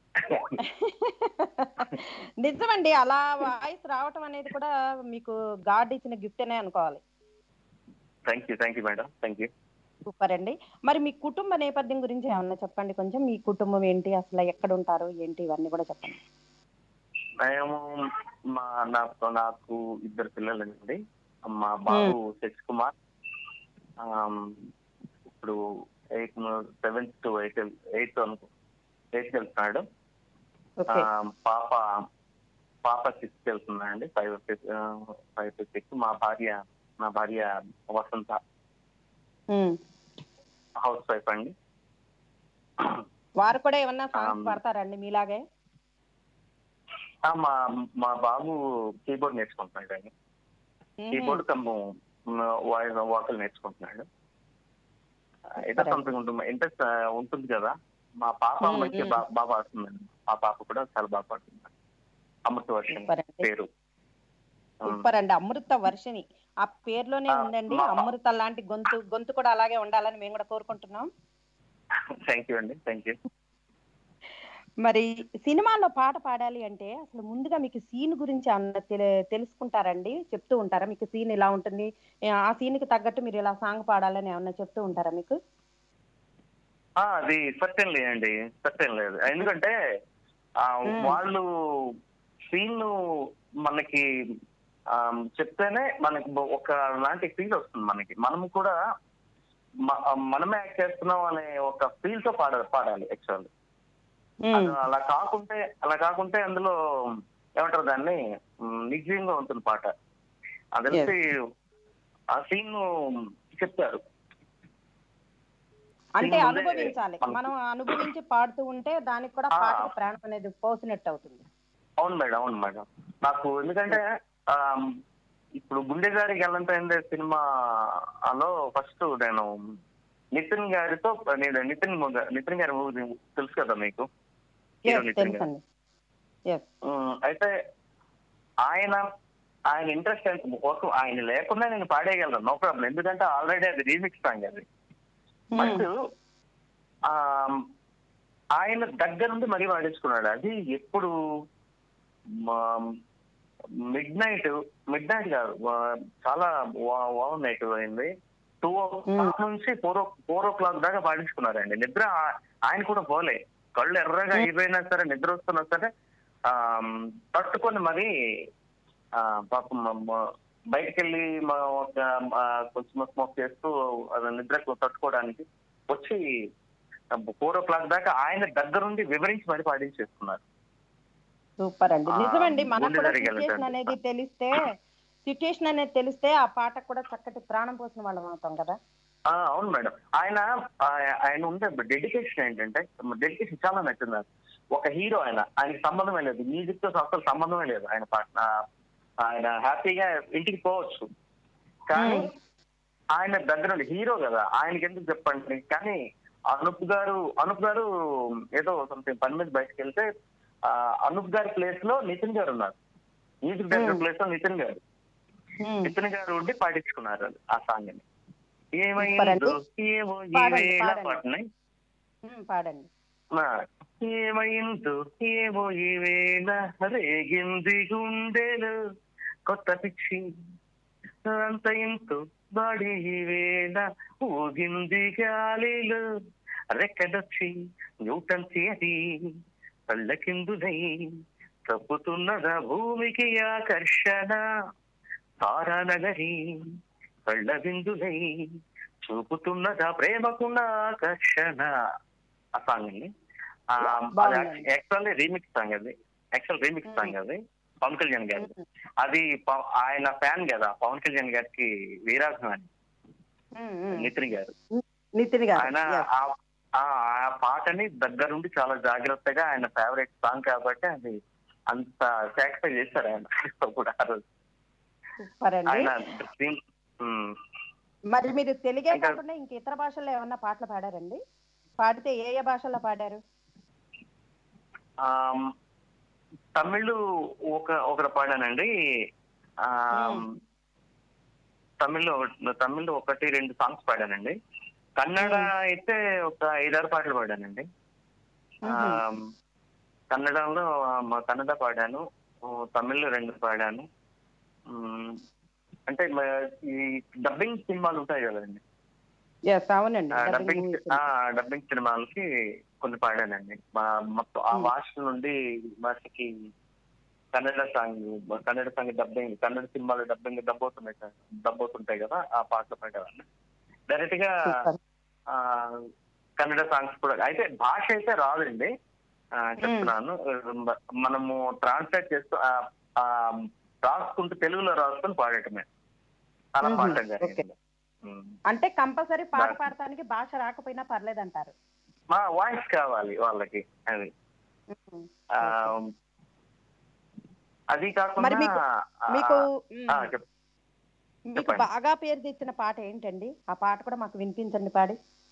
నిజమండి అలా వాయిస్ రావటం అనేది కూడా మీకు గాడ్ ఇచ్చిన గిఫ్ట్ అనే అనుకోవాలి thank you thank you madam thank you super అండి మరి మీ కుటుంబ నేపథ్యం గురించి ఏమన్నా చెప్పండి కొంచెం మీ కుటుంబం ఏంటి అసలు ఎక్కడ ఉంటారు ఏంటి ఇవన్నీ కూడా చెప్పండి మేము మా నాకు నాకు ఇద్దరు పిల్లలండి మా బాబు శశి కుమార్ ఆమ్, ఇప్పుడు eighth seventh to eighth eighth అనుకో ఎయిత్ వెళ్తున్నాడు ఓకే ఆమ్, పాప పాప సిక్స్త్ వెళ్తున్నాడండి ఫైవ్ ఫైవ్ టు సిక్స్ మా భార్య మా భార్య వసంత ఉమ్. హౌస్ వైఫ్ అండి వారు కూడా ఏమన్నా సాంగ్స్ Um, పాడతారండి మీలాగే ఆ, మా మా బాబు కీబోర్డ్ నేర్చుకుంటున్నాడు అండి మ్మ్. కీబోర్డ్ కమ్ము వాయిస్ వాకల్ నేర్చుకుంటున్నాడు ఏదో Correct. సంథింగ్ ఉంటుంది ఇంట్రెస్ట్ ఉంటుంది కదా మా పాప మ్మ్, మంచిగా మ్మ్. బా- బాగా పాడుతుందండి మా పాప కూడా చాలా బాగా పాడుతుంది అమృత వర్షం సూపర్ అండి పేరు సూపర్ అండి అమృత వర్షిణి ఆ పేరులోనే ఆ, ఉందండి మా- అమృత లాంటి గొంతు గొంతు కూడా అలాగే ఉండాలని మేము కూడా కోరుకుంటున్నాం థ్యాంక్ యూ అండి థ్యాంక్ యూ మరి సినిమాలో పాట పాడాలి అంటే అసలు ముందుగా మీకు సీన్ గురించి అన్న తెలు- తెలుసుకుంటారండి చెప్తూ ఉంటారా మీకు సీన్ ఇలా ఉంటుంది ఏ, ఆ సీన్ కి తగ్గట్టు మీరు ఇలా సాంగ్ పాడాలని ఏమన్నా చెప్తూ ఉంటారా మీకు ఆ, అది సత్యం లేదండి సత్యం లేదు ఎందుకంటే ఆ, మ్మ్. వాళ్ళు సీన్ మనకి ఆ, చెప్తేనే మనకి ఒక లాంటి ఫీల్ వస్తుంది మనకి మనం కూడా మ- మనమే యాక్ట్ చేస్తున్నాం అనే ఒక ఫీల్ తో పాడ పాడాలి యాక్చువల్లీ ఉమ్, అలా కాకుంటే అలా కాకుంటే అందులో ఏమంటారు దాన్ని మ్, నిజంగా ఉంటుంది పాట అది తెలిసి ఆ సీన్ చెప్తారు అంటే scene ముందే అనుభవించాలి మనకి- మనం అనుభవించి పాడుతూ ఉంటే దానికి కూడా ఆ. పాటకు ప్రాణం అనేది పోసినట్టు అవుతుంది అవును మేడం అవును మేడం నాకు ఎందుకంటే ఆ, ఇప్పుడు గుండె గారి గల్లంతైందే సినిమాలో ఫస్ట్ నేను నితిన్ గారితో నేను నితిన్ ము- నితిన్ గారి మూవీ తెలుసు కదా మీకు హీరో Yes, నితిన్ గారు తెలుసండి ఎస్ ఉమ్, అయితే ఆయన ఆయన ఇంట్రెస్ట్ ఒక ఆయన లేకుండా నేను పాడేయగలను నో ప్రాబ్లం ఎందుకంటే ఆల్రెడీ అది రీమిక్స్ సాంగ్ అది బట్ ఆ, ఆయన దగ్గర నుండి మరీ పాడించుకున్నాడు అది ఎప్పుడు మిడ్ నైట్ మిడ్ నైట్ కాదు ఆ, చాలా ఓవర్ నైట్ అయింది టూ ఓ క్లాక్ నుంచి four o four o'clock దాకా పాడించుకున్నారండి నిద్ర ఆ- ఆయన కూడా పోలే కళ్ళు ఎర్రగా అయిపోయినా సరే నిద్ర వస్తున్నా సరే ఆ తట్టుకొని మరి ఆ పాపం మ- బయటికి వెళ్ళి మ- ఒక ఆ, కొంచెం స్మోక్ చేస్తూ అది నిద్రకు తట్టుకోవడానికి వచ్చి ఫోర్ ఓ క్లాక్ దాకా ఆయన దగ్గరుండి వివరించి మరి పాడించేస్తున్నారు సూపర్ అండి ఆ, నిజమండి మనకు గుండె కూడా జరిగేలా సిచ్యుయేషన్ చేస్తా. అనేది తెలిస్తే సిచ్యుయేషన్ అనేది తెలిస్తే ఆ పాటకు కూడా చక్కటి ప్రాణం పోసిన వాళ్ళం అవుతాం కదా ఆ, అవును మేడం ఆయన ఆ- ఆయన ఉండే డెడికేషన్ ఏంటంటే డెడికేషన్ చాలా నచ్చింది నాకు ఒక హీరో ఆయన ఆయనకి సంబంధమే లేదు మ్యూజిక్ తో అసలు సంబంధమే లేదు ఆయన పాట ఆ- ఆయన హ్యాపీగా ఇంటికి పోవచ్చు కానీ Hmm. ఆయన దగ్గర ఉండి హీరో కదా ఆయనకి ఎందుకు చెప్పండి కానీ అనూప్ గారు అనూప్ గారు ఏదో సంథింగ్ పని మీద బయటకు వెళ్తే ఆ, అనూప్ గారి ప్లేస్ లో నితిన్ గారు ఉన్నారు మ్యూజిక్ డైరెక్టర్ Hmm. ప్లేస్ లో నితిన్ గారు ఉమ్, నితిన్ గారు ఉండి పాడించుకున్నారు అది, ఆ సాంగ్ ని Super ఏమైందో అండి. ఏమో ఈ పాడండి, వేళ పాడండి. పాటని ఉమ్, పాడండి ఆ, ఏమైందో ఏమో ఈ వేళ రేగింది గుండెలు కొత్త పిచ్చి అంత ఇంతో బాడి ఈ వేళ ఊగింది గాలిలో రెక్కడొచ్చి న్యూటన్ థియరీ కళ్ళ కిందులై తప్పుతున్నదా భూమికి ఆకర్షణ తారానగరి కళ్ళ బిందులై చూపుతున్నదా ప్రేమకున్న ఆకర్షణ ఆ సాంగ్ అండి ఆ, అది బాగుందండి. యాక్చువల్లీ రీమిక్స్ సాంగ్ అది యాక్చువల్ రీమిక్స్ సాంగ్ అది పవన్ కళ్యాణ్ గారి అది ప- ఆయన ఫ్యాన్ కదా పవన్ కళ్యాణ్ గారికి వీరాభిమాని ఉమ్, ఉమ్. నితిన్ గారు నితిన్ గారు ఆయన yes. ఆ ఆ ఆ పాటని దగ్గరుండి చాలా జాగ్రత్తగా ఆయన ఫేవరెట్ సాంగ్ కాబట్టి అది అంత సాటిస్ఫై చేశారు ఆయన కూడా ఆ రోజు సూపర్ అండి ఆయన థీమ్, ఉమ్, మరి మీరు తెలుగే ఇంకా- కాకుండా ఇంక ఇతర భాషల్లో ఏమన్నా పాటలు పాడారండి పాడితే ఏ ఏ భాషల్లో పాడారు ఆమ్, తమిళ్ ఒక ఒకటి పాడానండి ఆమ్, Hmm. తమిళ్ ఒక- తమిళ్ ఒకటి రెండు సాంగ్స్ పాడానండి కన్నడ అయితే ఒక ఐదారు పాటలు పాడానండి ఆమ్, కన్నడంలో మా కన్నడ పాడాను ఓ, తమిళ్ రెండు పాడాను ఉమ్, అంటే మ- ఈ డబ్బింగ్ సినిమాలు ఉంటాయి కదండి ఎస్ అవునండి ఆ dubbing డబ్బింగ్ movies. ఆ డబ్బింగ్ సినిమాలకి కొన్ని పాడానండి మా మొత్తం ఆ Hmm. భాష నుండి భాషకి Kannada song Kannada song dubbing Kannada సినిమాలు డబ్బింగ్ డబ్ అవుతున్నాయి కదా డబ్ అవుతుంటాయి కదా ఆ పాటలు పాడేవాడిని డైరెక్ట్ గా Super. ఆ కన్నడ సాంగ్స్ కూడా అయితే భాష అయితే రాదండి ఆ, చెప్తున్నాను మ- మనము ట్రాన్స్లేట్ చేస్తూ ఆ, ఆ, రాసుకుంటూ తెలుగులో రాసుకొని పాడటమే అలా Mhm. పాడటం జరిగింది ఉమ్. అంటే కంపల్సరీ పాట బా- పాడటానికి భాష రాకపోయినా పర్లేదంటారు మా వాయిస్ కావాలి వాళ్ళకి అది ఉమ్. ఆ, అది మరి కాకుండా మీకు- ఆ, మీకు ఆ, ఉమ్, చెప్- మీకు చెప్పండి. బాగా పేరు తెచ్చిన పాట ఏంటండి ఆ పాట కూడా మాకు వినిపించండి పాడి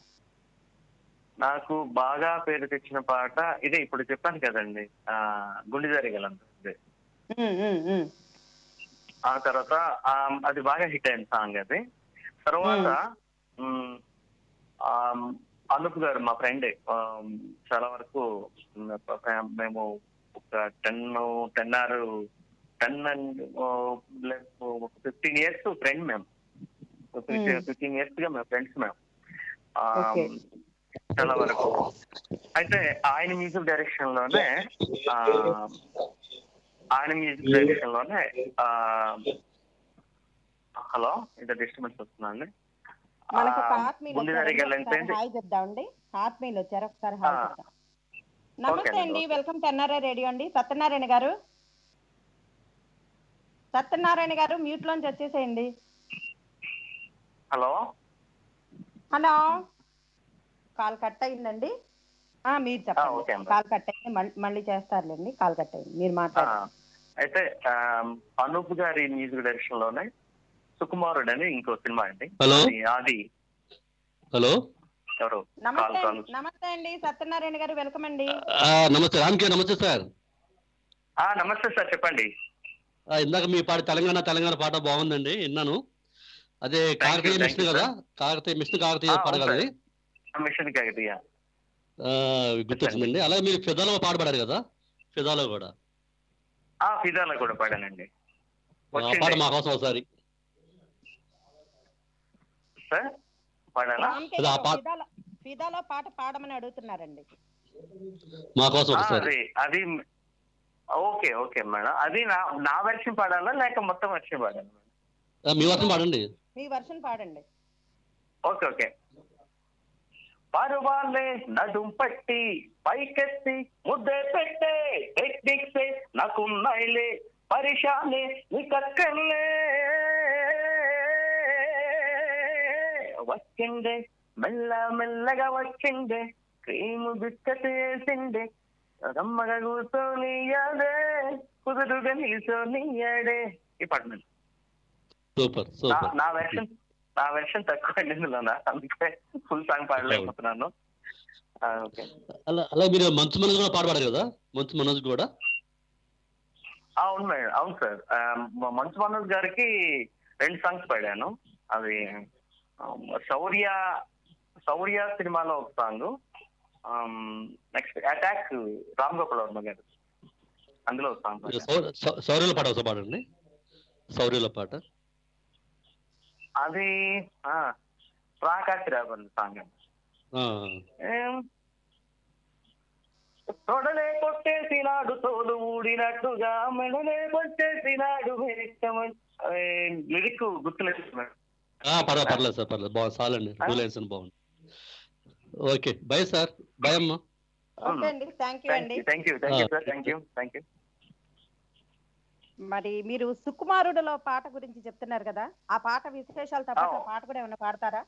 నాకు బాగా పేరు తెచ్చిన పాట ఇదే ఇప్పుడు చెప్పాను కదండి ఆ గుండె జరగలంత ఉమ్, ఉమ్, ఉమ్. ఆ తర్వాత ఆ, అది బాగా హిట్ అయిన సాంగ్ అది తర్వాత మ్, ఆ, అనూప్ గారు మా ఫ్రెండ్ చాలా వరకు మ్, ప- మేము ఒక ten ten or ten and fifteen years friend మేము Hmm. ఫిఫ్టీన్ ఇయర్స్ గా మేము ఫ్రెండ్స్ మేము ఆ, Okay. చాలా వరకు అయితే ఆయన మ్యూజిక్ డైరెక్షన్ లోనే ఆ, ఆయన మ్యూజిక్ డైరెక్షన్ లోనే ఆ, హలో ఇంత డిస్టర్బెన్స్ వస్తుందండి మనకు ఒక ఆ, ఆత్మీయులు గుండె వచ్చారండి. జరిగే ఒకసారి లెంత్ హాయ్ చెప్దామండి ఆత్మీయులు వచ్చారు ఒకసారి హాయ్ ఆ. చెప్దాం నమస్తే ఓకే అండి అండి. వెల్కమ్ టు ఎన్ఆర్ఐ రేడియో అండి సత్యనారాయణ గారు సత్యనారాయణ గారు మ్యూట్ లోంచి వచ్చేసేయండి హలో హలో కాల్ కట్ అయిందండి ఆ మీరు ఓకే చెప్పండి అండి. కాల్ కట్ అయింది మళ్ళీ- మళ్ళీ చేస్తారులేండి కాల్ కట్ అయింది మీరు ఆ, మాట్లాడండి అయితే ఆ, అనూప్ గారి మ్యూజిక్ డైరెక్షన్ లోనే సుకుమారుడు అని ఇంకో సినిమా అండి హలో. అది ఆది హలో ఎవరు నమస్తే కాల్ కాల్ అండి నమస్తే అండి సత్యనారాయణ గారు వెల్కమ్ అండి ఆ, నమస్తే రామ్కే నమస్తే సార్ ఆ, నమస్తే సార్ చెప్పండి ఆ, ఇందాక మీ పాట తెలంగాణ తెలంగాణ పాట బాగుందండి విన్నాను అదే కాకతీయ thank మిషన్ you, కదా కాకతీయ మిషన్ కాకతీయ ఆ, పాట అవును కదా సార్. అది మిషన్ కాకతీయ ఆ, గుర్తొచ్చిందండి అలాగే మీరు ఫిదాలో పాట పాడారు కదా ఫిదాలో కూడా ఆ ఫిదాలో కూడా పాడానండి ఆ పాట వచ్చింది మా కోసం ఒకసారి సార్ పాడాలా రామ్కే అదే ఆ గారు పాట- ఫిదాలో ఫిదాలో పాట పాడమని అడుగుతున్నారండి మా కోసం ఆ, ఒకసారి అది అది ఓకే ఓకే మేడం అది నా నా వెర్షన్ పాడాలా లేక మొత్తం వెర్షన్ పాడాలా ఆ, మీ కోసం పాడండి మీ వర్షన్ పాడండి ఓకే ఓకే పరువాలే నడుం పట్టి పైకెత్తి ముద్దే పెట్టే టెక్నిక్సే నాకున్నాయిలే పరిశానే నీకక్కర్లే వచ్చిండే మెల్ల మెల్లగా వచ్చిండే క్రీము బిస్కట్ వేసిండే రమ్మగా కూర్చోనియాడే కుదురుగా నిల్చోనియాడే ఈ పాట మీద. సూపర్ నా- సూపర్ నా వెర్షన్ నా వెర్షన్ తక్కువ అండి ఇందులోనా అందుకే ఫుల్ సాంగ్ పాడలేకపోతున్నాను ఆ, ఓకే అలా అలా మీరు మంచు మనోజ్ కూడా పాట పాడారు కదా మంచు మనోజ్ కూడా ఆ, అవును మేడం అవును సార్ ఆ, మ- మంచు మనోజ్ గారికి రెండు సాంగ్స్ పాడాను అది ఆ, శౌర్య శౌర్య సినిమాలో ఒక song next attack Ram Gopal Varma గారు అందులో ఒక సాంగ్ పాడాను. సౌ- సౌ- శౌర్యుల పాట ఒకసారి పాడండి శౌర్యుల పాట అది ఆ, ప్రాకాశ్ రాబన్ సాంగ్ ఆ, ఏం, తొడలే కొట్టేసినాడు తోలు ఊడినట్టుగా మెడలే కొట్టేసినాడు లిరిక్ గుర్తులేదు మేడం. ఆ, పర్లేదు పర్లేదు సార్ పర్లేదు బాగుంది చాలండి టూ లైన్స్ అని బాగుంది ఓకే బై సార్ బై అమ్మా ఓకే అండి థ్యాంక్ యూ అండి thank you thank you sir thank you thank you మరి మీరు సుకుమారుడులో పాట గురించి చెప్తున్నారు కదా ఆ పాట విశేషాలు తప్ప ఆ. ఆ పాట కూడా ఏమైనా పాడతారా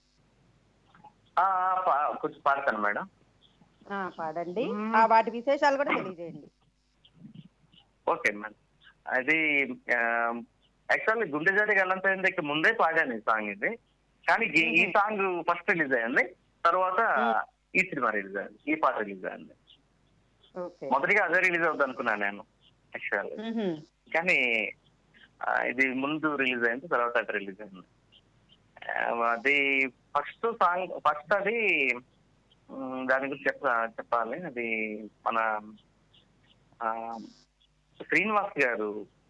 కొంచెం పాడతాను మేడం ఆ, పాడండి మ్మ్. ఆ వాటి విశేషాలు కూడా తెలియజేయండి ఓకే మేడం అది యాక్చువల్లీ గుండె జాతి గల్లంతైందికి ముందే పాడాను ఈ సాంగ్ ఇది కానీ ఈ- ఈ సాంగ్ ఫస్ట్ రిలీజ్ అయింది తర్వాత ఈ సినిమా రిలీజ్ అయింది ఈ పాట రిలీజ్ అయింది ఓకే మొదటిగా అదే రిలీజ్ అవుతుంది అనుకున్నాను నేను యాక్చువల్లీ మ్హూ. కానీ ఆ, ఇది ముందు రిలీజ్ అయింది తర్వాత అది రిలీజ్ అయింది ఆ, అది ఫస్ట్ సాంగ్ ఫస్ట్ అది ఉమ్, దాని గురించి చెప్ప చెప్పాలి అది మన ఆ, శ్రీనివాస్ గారు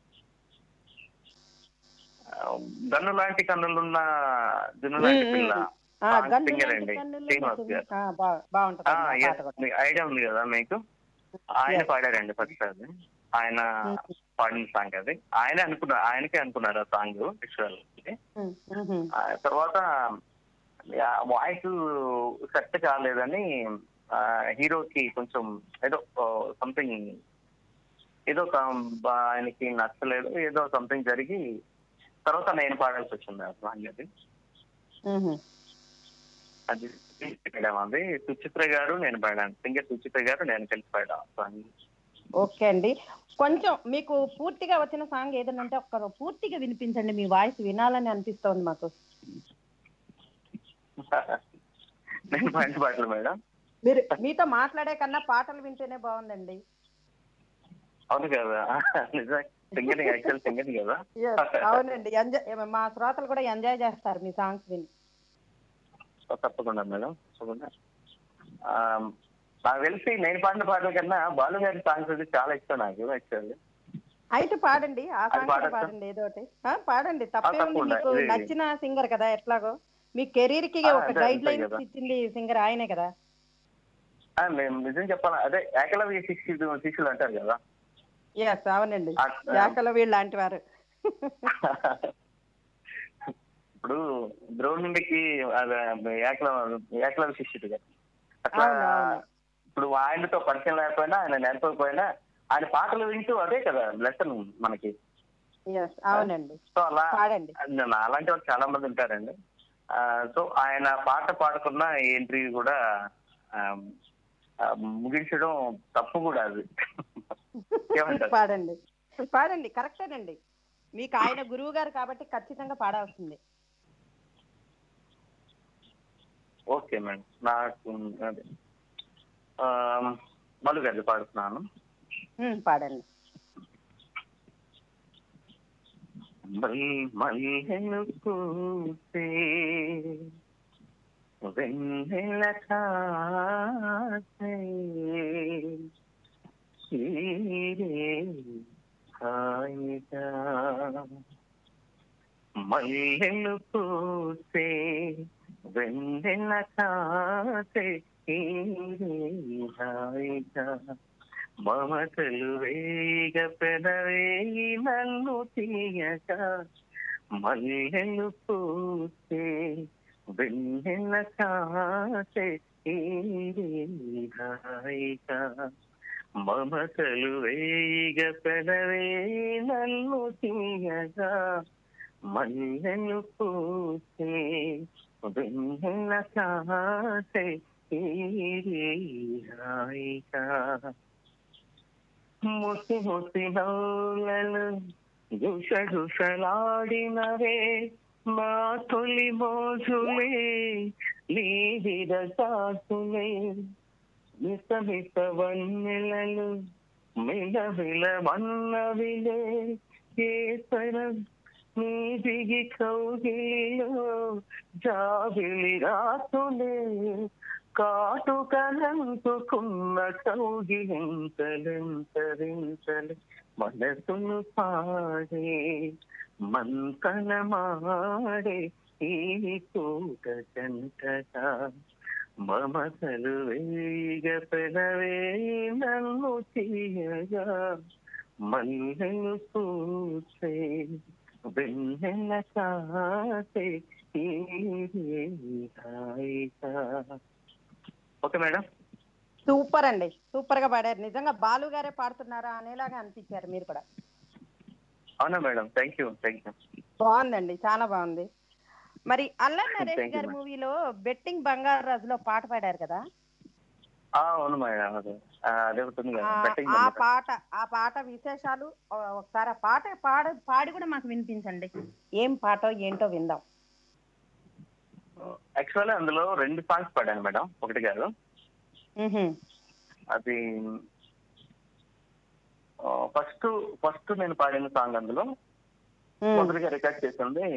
ఆ, గన్ను లాంటి కన్నులున్న దున్ను లాంటి పిల్ల ఆ, సాంగ్ గన్ను సింగర్ లాంటి అండి కన్నులు శ్రీనివాస్ ఉంటుంది. గారు ఆ, బా- బాగుంటుంది ఆ, ఆ yes, పాట కూడా. మీకు ఐడియా ఉంది కదా మీకు ఆయన Yes. పాడారండి ఫస్ట్ అది ఆయన మ్మ్. పాడిన సాంగ్ అది ఆయనే అనుకున్నారు ఆయనకే అనుకున్నారు ఆ సాంగ్ యాక్చువల్ మ్మ్. మ్హూ. తర్వాత వాయిస్ సెట్ కాలేదని ఆ, హీరోకి కొంచెం ఏదో సంథింగ్ ఏదో ఒక బా- ఆయనకి నచ్చలేదు ఏదో సంథింగ్ జరిగి తర్వాత నేను పాడాల్సి వచ్చింది ఆ సాంగ్ అది మ్హూ. అది పాడాము అది సుచిత్ర గారు నేను పాడాను సింగర్ సుచిత్ర గారు నేను కలిసి పాడాను ఆ సాంగ్ ఓకే అండి కొంచెం మీకు పూర్తిగా వచ్చిన సాంగ్ ఏదైనా అంటే ఒక్క పూర్తిగా వినిపించండి మీ వాయిస్ వినాలని అనిపిస్తోంది మాకు నేను పాడిన పాటలు మేడం మీరు మీతో మాట్లాడే కన్నా పాటలు వింటేనే బాగుందండి అవును కదా నిజం సింగర్ యాక్చువల్ సింగర్ కదా Yes, అవునండి ఎంజాయ్ మా శ్రోతలు కూడా ఎంజాయ్ చేస్తారు మీ సాంగ్స్ విని తప్పకుండా మేడం తప్పకుండా ఆ, నాకు తెలిసి నేను పాడిన పాటల కన్నా బాలు గారి సాంగ్స్ అది చాలా ఇష్టం నాకు యాక్చువల్లీ అయితే పాడండి ఆ అది సాంగ్ కూడా పాడొచ్చా? పాడండి ఏదో ఒకటి ఆ, పాడండి తప్పే ఉంది తప్పకుండా. మీకు ఇది- నచ్చిన సింగర్ కదా ఎట్లాగో మీ కెరీర్ కి ఆ, ఒక అదే, గైడ్ అంతే లైన్స్ కదా. ఇచ్చింది సింగర్ ఆయనే కదా మేము నిజం చెప్పాలా అదే ఏకలవ్య శిష్యుడు శిష్యులు అంటారు కదా ఎస్ అవునండి ఆ, యాకల వీళ్ళు లాంటి వారు ఇప్పుడు ద్రోణుడికి అదే ఏకల ఏకలవ్య శిష్యుడు కదా అట్లా అవును, అవును. ఇప్పుడు ఆయనతో పరిచయం లేకపోయినా ఆయన నేర్పకపోయినా ఆయన పాటలు వింటూ అదే కదా లెసన్ మనకి ఎస్ అవునండి సో అలా పాడండి నా- అలాంటి వాళ్ళు చాలా మంది ఉంటారండి ఆ, సో ఆయన పాట పాడుకున్న ఎంట్రీ కూడా ఆ, ఆ, ముగించడం తప్పు కూడా అది ఏమంటారు పాడండి పాడండి కరెక్టేనండి మీకు ఆయన గురువు గారు కాబట్టి ఖచ్చితంగా పాడాల్సింది ఓకే మేడం నాకు అదే ఆ, మల్లు గారి పాడుతున్నాను ఉమ్, పాడండి మల్లెలు పూసే వెన్నెల కాసే చీరే హాయిగా మల్లెలు పూసే వెన్నెల కాసే చీరే హాయిగా మమతలు వేగ పెదవేయి నన్ను తీయక మల్లెలు పూసే వెన్నెల కాసే హాయిగా మమతలు వేగ పెదవేయి నన్ను తీయగా మల్లెలు పూసే వెన్నెల కాసే హాయిగా ముసి ముసి నౌలలు గుసగుసలాడినవే మా తొలి మోజులే నీ విరసాసులే మిస మిస వన్నెలలు మిల మిల మన్నవిలే ఏ తరం నీ దిగి కౌగిలిలో జాబిలి రాసులే కాటుకలంటుకున్న కౌగిలింతలింతలింతలి మనసును పాడే మంతన మాడే ఈ పూట జంటగా మమతలు వేగ పెనవే నన్ను తీయగా మల్లెలు పూసే వెన్నెల కాసే ఈ హాయిగా. ఓకే మేడం సూపర్ అండి సూపర్ గా పాడారు నిజంగా బాలు గారే పాడుతున్నారా అనేలాగా అనిపించారు మీరు కూడా అవునా madam thank you thank you బాగుందండి చాలా బాగుంది మరి అల్లరి నరేష్ Thank you, గారి ma'am. మూవీలో బెట్టింగ్ బంగారు రాజులో పాట పాడారు కదా అవును మేడం అదే ఆ, అదే ఉంటుంది కదా ఆ- betting ఆ ఉంది. పాట ఆ పాట విశేషాలు ఆ, ఒకసారి ఆ పాట పాడ పాడి కూడా మాకు వినిపించండి ఏం పాటో ఏంటో విందాం యాక్చువల్లీ అందులో రెండు సాంగ్స్ పాడాను మేడం ఒకటి కాదు మ్హూ. అది ఫస్ట్ ఫస్ట్ నేను పాడిన సాంగ్ అందులో మ్. మొదటిగా రికార్డ్ చేసింది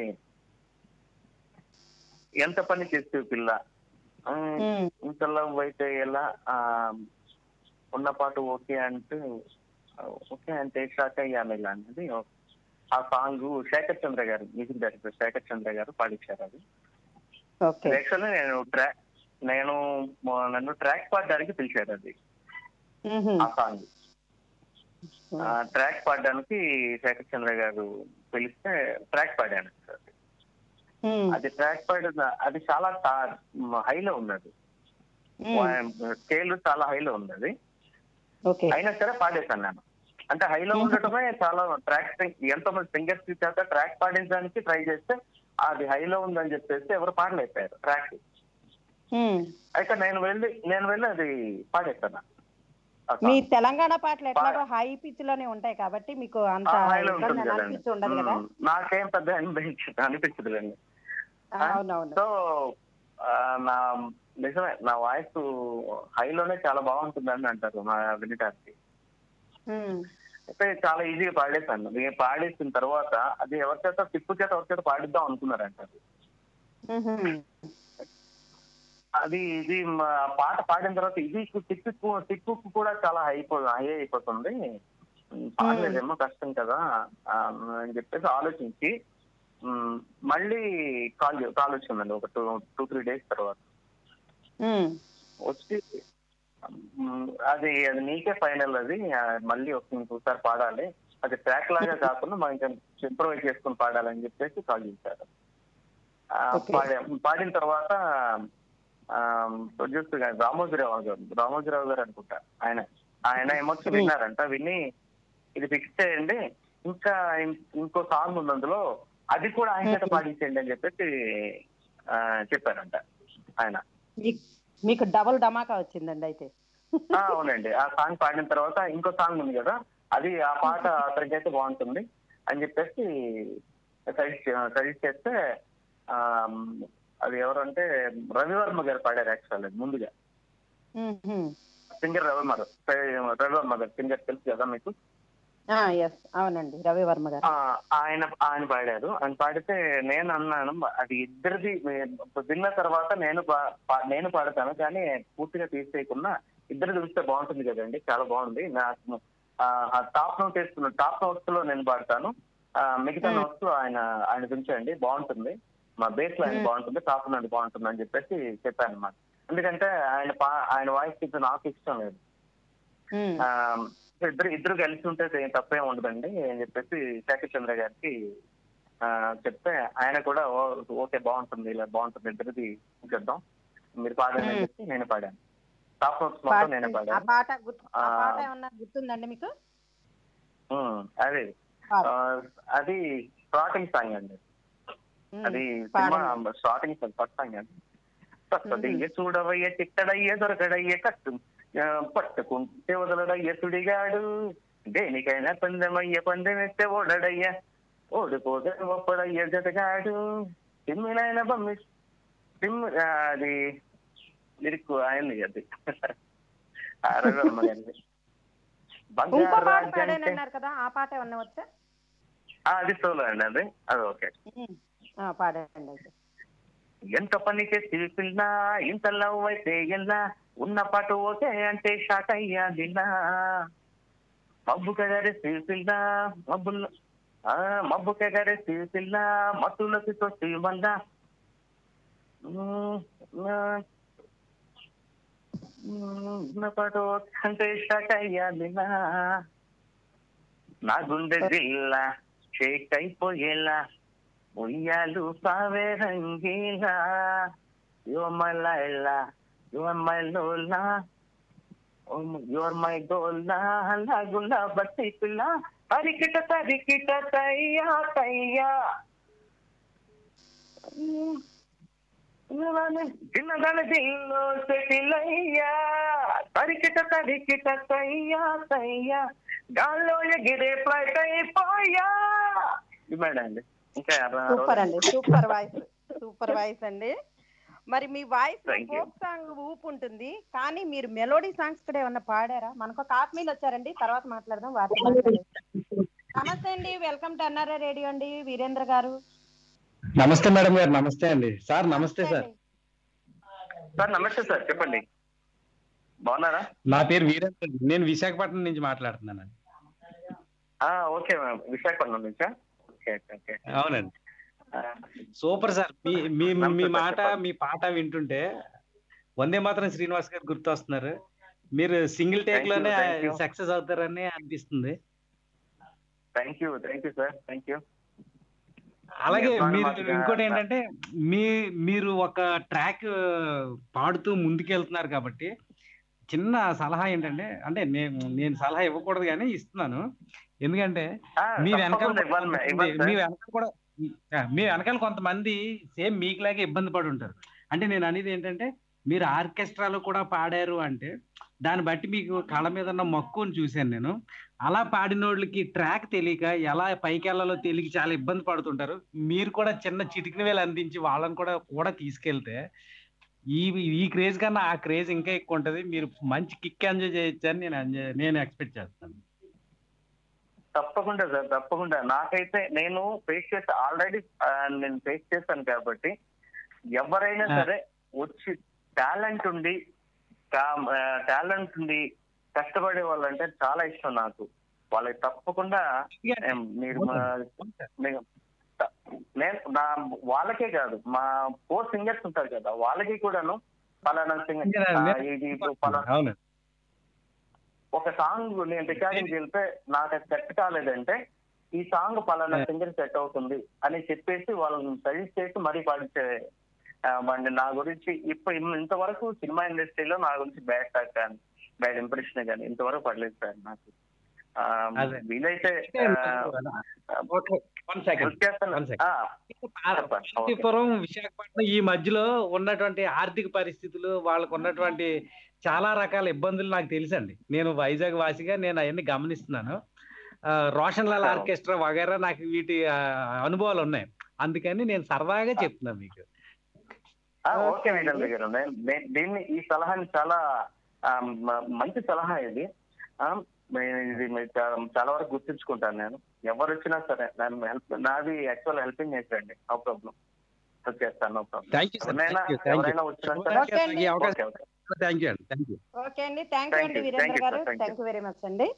ఎంత పని చేస్తే పిల్ల ఆ, మ్. ఇంత లవ్ అయితే ఎలా ఆ, ఉన్న పాట ఓకే అంటే ఓకే అంటే షాక్ అయ్యాను ఇలా అనేది ఆ సాంగ్ శేఖర్ చంద్ర గారు మ్యూజిక్ డైరెక్టర్ శేఖర్ చంద్ర గారు పాడించారు అది ఓకే యాక్చువల్లీ నేను ట్రాక్ నేను మ- నన్ను ట్రాక్ పాడడానికి పిలిచారు అది మ్హూ. ఆ సాంగ్ ఆ ట్రాక్ పాడడానికి శేఖర్ చంద్ర గారు పిలిస్తే ట్రాక్ పాడాను సార్ మ్. అది ట్రాక్ పాడిన అది చాలా హైలో ఉన్నది మ్. స్కేల్ చాలా హైలో ఉన్నది ఓకే అయినా సరే పాడేశాను నేను అంటే హైలో ఉండటమే చాలా ట్రాక్ ఎంతో మంది సింగర్స్ చేత ట్రాక్ పాడించడానికి ట్రై చేస్తే అది హైలో ఉందని చెప్పేసి ఎవరు పాడలేకపోయారు ట్రాక్ మ్. అయితే నేను వెళ్ళి నేను వెళ్ళి అది పాడేస్తాను ఆ మీ song. తెలంగాణ పాటలు ఎట్లాగో హై పిచ్ లోనే ఉంటాయి కాబట్టి మీకు అంత ఆ, హైలో ఇబ్బంది ఉంటుంది కదండి అనిపించి ఉండదు కదా ఉమ్, నాకేం పెద్ద అనిపించదు అనిపించదులేండి అవునవును సో ఆ, నా నిజమే నా వాయిస్ హైలోనే చాలా బాగుంటుందని అంటారు మా వినటానికి మ్. అయితే చాలా ఈజీగా పాడేశాను నేను పాడేసిన తర్వాత అది ఎవరి చేత తిప్పు చేత ఎవరి చేత పాడిద్దాం అనుకున్నారంటారు మ్హూ. అది ఇది మా పాట పాడిన తర్వాత ఇది తిప్పు తిప్పు కూడా చాలా అయిపో హై అయిపోతుంది పాడలేదేమో కష్టం కదా ఆ, అని చెప్పేసి ఆలోచించి ఉమ్, మళ్ళీ కాల్ కాల్ వచ్చిందండి ఒక టూ టూ త్రీ డేస్ తర్వాత మ్. వచ్చి ఉమ్, అది అది నీకే ఫైనల్ అది ఆ, మళ్ళీ ఒక ఇంకోసారి పాడాలి అది ట్రాక్ లాగా కాకుండా మనం ఇంకా ఇంప్రూవైజ్ చేసుకుని పాడాలని చెప్పేసి కాల్ చేశారు ఆ, Okay. పాడా పాడిన తర్వాత ప్రొడ్యూసర్ గారు రామోజీరావు గారు రామోజీరావు గారు అనుకుంటా ఆయన ఆయన ఎమోషన్ Hmm. విన్నారంట విని ఇది ఫిక్స్ చేయండి ఇంకా ఇం- ఇంకో సాంగ్ ఉంది అందులో అది కూడా ఆయన చేత Hmm. పాడించండి అని చెప్పేసి ఆ, చెప్పారంట ఆయన మీ- మీకు డబుల్ ధమాకా వచ్చిందండి అయితే ఆ, అవునండి ఆ సాంగ్ పాడిన తర్వాత ఇంకో సాంగ్ ఉంది కదా అది ఆ పాట అతనికి అయితే బాగుంటుంది అని చెప్పేసి సజెస్ట్ సజెస్ట్ చేస్తే ఆ, అది ఎవరంటే రవివర్మ గారు పాడారు యాక్చువల్ ముందుగా మ్హూ. సింగర్ రవివర్మ రవివర్మ గారు సింగర్ తెలుసు కదా మీకు ఆ ఎస్ అవునండి రవివర్మ గారు ఆ, ఆయన ఆయన పాడారు ఆయన పాడితే నేను అన్నాను అది ఇద్దరిది విన్న తర్వాత నేను పా- పా- నేను పాడతాను కానీ పూర్తిగా తీసేయకుండా ఇద్దరు చూస్తే బాగుంటుంది కదండి చాలా బాగుంది నాకు టాప్ నోట్ వేసుకున్న టాప్ నోట్స్ లో నేను పాడతాను ఆ, మిగతా Hmm. నోట్స్ లో ఆయన ఆయన పెంచండి బాగుంటుంది మా బేస్ లైన్ Hmm. బాగుంటుంది టాప్ నోట్ బాగుంటుంది అని చెప్పేసి చెప్పాను అన్నమాట ఎందుకంటే ఆయన పా- ఆయన వాయిస్ ఇప్పుడు నాకు ఇష్టం లేదు మ్. ఆ, ఇద్దరు ఇద్దరు కలిసి ఉంటే ఏం తప్పేం ఉండదండి అని చెప్పేసి శేఖర్ చంద్ర గారికి ఆ, చెప్తే ఆయన కూడా "ఓ- ఓకే బాగుంటుంది ఇలా బాగుంటుంది ఇద్దరిది చేద్దాం మీరు పాడండి అని Hmm. చెప్పి నేను పాడాను టాప్ నోట్స్ మొత్తం నేనే పాట- ఆ పాడాను పాట గుర్తు ఆ ఆ. పాట ఏమన్నా గుర్తుందండి మీకు ఉమ్, అదే పాడు. ఆ, అది స్టార్టింగ్ సాంగ్ అండి మ్. అది పాడండి. Cinema starting song first song అండి వస్తదయ్య చూడవయ్య చిక్కడయ్య దొరకడయ్య కట్టు ఆ, పట్టుకుంటే వదలడయ్య సుడిగాడు దేనికైనా పందెమయ్య పందెం ఎత్తే ఓడడయ్య ఓడిపోతే ఒప్పడయ్య జతగాడు తిమ్మినైన బమ్మి తిమ్మి ఆ, అది లిరిక్ ఆయన్ని అది ఆ రవివర్మ గారిది. ఇంకో పాట బంగారాజంటే- పాడానన్నారు కదా ఆ పాట ఏమన్నా వచ్చా ఆ, అది సోలో అండి అది అది ఓకే మ్. ఆ, పాడండి అయితే ఎంత పని చేసి పిల్ల ఇంత లవ్ అయితే ఎలా ఉన్న పాటు ఓకే అంటే షాక్ అయ్యా నిన్న మబ్బు కగరేసి పిల్ల మబ్బుల్లో ఆ, మబ్బు కగరేసి పిల్ల మత్తులకి తొట్టి మళ్ళా ఉమ్, ఆ, పాటు అంటే షాక్ అయ్యాలినా నా గుండె జిల్లా షేక్ అయిపోయేలా ఉయ్యాలు సావే రంగీలా your my Laila your my Lola your my గోల్లా లాగులా బట్టి పిల్ల తరికిట తరికిట తయ్యా తయ్యా చిన్నదాని దిల్లో సెటిలయ్యా తరికిట తరికిట తయ్యా తయ్యా గాల్లో ఎగిరే ఫ్లైట్ అయిపోయా ఇది మేడం అండి ఇంకా సూపర్ అండి సూపర్ వాయిస్ సూపర్ వాయిస్ అండి మరి మీ voice Thank you. Folk song ఊపు ఉంటుంది కానీ మీరు మెలోడీ సాంగ్స్ కూడా ఏమన్నా పాడారా మనకు ఒక ఆత్మీయులు వచ్చారండి తర్వాత మాట్లాడదాం వారితో మాట్లాడదాం. నమస్తే అండి వెల్కమ్ టు అన్నారా రేడియో అండి వీరేంద్ర గారు నమస్తే మేడం గారు నమస్తే అండి సార్ నమస్తే సార్ అండి. సార్ నమస్తే సార్ చెప్పండి బాగున్నారా నా పేరు వీరేంద్ర అండి. నేను విశాఖపట్నం నుంచి మాట్లాడుతున్నానండి ఆ, ఓకే మ్యామ్ విశాఖపట్నం నుంచా ఓకే ఓకే ఓకే అవునండి ఆ, సూపర్ సార్ మీ మీ నమస్తే మీ సార్, మాట చెప్పండి. మీ పాట వింటుంటే వందే మాత్రం శ్రీనివాస్ గారు గుర్తొస్తున్నారు మీరు సింగిల్ టేక్ Thank you, లోనే thank you. సక్సెస్ అవుతారని అనిపిస్తుంది thank you thank you sir thank you అలాగే Yes, మీరు మాకు- ఇంకోటి ఏంటంటే మీ మీరు ఒక ట్రాక్ పాడుతూ ముందుకెళ్తున్నారు కాబట్టి చిన్న సలహా ఏంటంటే అంటే నేను నేను సలహా ఇవ్వకూడదు కానీ ఇస్తున్నాను ఎందుకంటే మీ వెనకాల తప్పకుండా ఇవ్వాలి మ్యామ్, ఇవ్వాలి మీ సార్. వెనకాల కూడా ఆ, మీ వెనకాల కొంతమంది సేమ్ మీకులాగే ఇబ్బంది పడి ఉంటారు అంటే నేను అనేది ఏంటంటే మీరు ఆర్కెస్ట్రాలో కూడా పాడారు అంటే దాన్ని బట్టి మీకు కళ మీద ఉన్న మక్కువని చూశాను నేను అలా పాడిన వాళ్ళకి ట్రాక్ తెలియక ఎలా పైకి వెళ్ళాలో తెలియక చాలా ఇబ్బంది పడుతుంటారు మీరు కూడా చిన్న చిటికిన వేలు అందించి వాళ్ళని కూడా కూడా తీసుకెళ్తే ఈ ఈ క్రేజ్ కన్నా ఆ క్రేజ్ ఇంకా ఎక్కువ ఉంటది మీరు మంచి కిక్ ఎంజాయ్ చేయొచ్చు అని నేను enjoy- నేను ఎక్స్పెక్ట్ చేస్తాను తప్పకుండా సార్ తప్పకుండా నాకైతే నేను ఫేస్ చేసి ఆల్రెడీ నేను ఫేస్ చేశాను కాబట్టి ఎవరైనా ఆ. సరే వచ్చి టాలెంట్ ఉండి టాలెంట్ ఉండి కష్టపడే వాళ్ళంటే చాలా ఇష్టం నాకు వాళ్ళకి తప్పకుండా ఏం, మీరు మా- నేను నేను నా వాళ్ళకే కాదు మా ఫోర్ సింగర్స్ ఉంటారు కదా వాళ్ళకి కూడాను పలానా సింగర్ ఇది పలానా అవును ఒక సాంగ్ నేను రికార్డింగ్ వెళ్తే నాకు అది సెట్ కాలేదంటే ఈ సాంగ్ పలానా సింగర్ సెట్ అవుతుంది అని చెప్పేసి వాళ్ళని సజెస్ట్ చేసి మరీ పాడించే ఆ, మరి నా గురించి ఇప్పుడు ఇంతవరకు సినిమా ఇండస్ట్రీలో నా గురించి బ్యాడ్ టాక్ కానీ బ్యాడ్ ఇంప్రెషన్ కానీ ఇంతవరకు పడలేదు సార్ నాకు ఆ, అదే. వీలైతే ఓకే వన్ సెకండ్ హెల్ప్ చేస్తాను One second. ఆ, చెప్పండి. పార్వతీపురం విశాఖపట్నం ఈ మధ్యలో ఉన్నటువంటి ఆర్థిక పరిస్థితులు వాళ్ళకు ఉన్నటువంటి చాలా రకాల ఇబ్బందులు నాకు తెలుసండి నేను వైజాగ్ వాసిగా నేను అవన్నీ గమనిస్తున్నాను ఆ, రోషన్ లాల్ అవును. ఆర్కెస్ట్రా వగైరా నాకు వీటి ఆ, అనుభవాలు ఉన్నాయి అందుకని నేను సరదాగా చెప్తున్నాను మీకు ఆ, ఓకే వీరేంద్ర గారు నేను నే- దీన్ని ఈ సలహాని చాలా ఆ, మ- మంచి సలహా ఇది ఆ, నేను ఇది మీరు చా- చాలా వరకు గుర్తుంచుకుంటాను నేను ఎవరు వచ్చినా సరే నేను హెల్ప్ నాది యాక్చువల్ హెల్పింగ్ చేసేయండి నో ప్రాబ్లం హెల్ప్ చేస్తాను no problem thank you sir ఎవరైనా థ్యాంక్ యూ థ్యాంక్ ఎవరైనా వచ్చినా సరే ఓకే అండి. You okay okay thank you అండి థ్యాంక్ యూ ఓకే అండి థ్యాంక్ యూ Thank అండి you, వీరేంద్ర thank you, గారు sir, thank you. Thank you very much అండి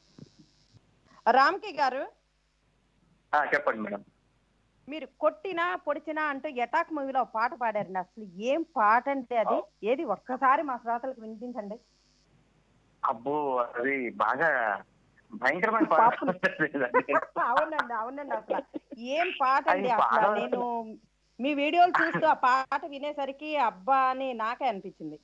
రామ్కి గారు ఆ, చెప్పండి మేడం మీరు కొట్టినా పొడిచినా అంటూ ఎటాక్ మూవీలో ఒక పాట పాడారండి అసలు ఏం పాట అంటే అది ఏది ఒక్కసారి మా శ్రోతలకు వినిపించండి అబ్బో అది బాగా భయంకరమైన పాట అవునండి అవునండి అసలు ఏం పాట అండి అది అసలు పాట- నేను మీ వీడియోలు చూస్తూ ఆ పాట వినేసరికి అబ్బా అని నాకే అనిపించింది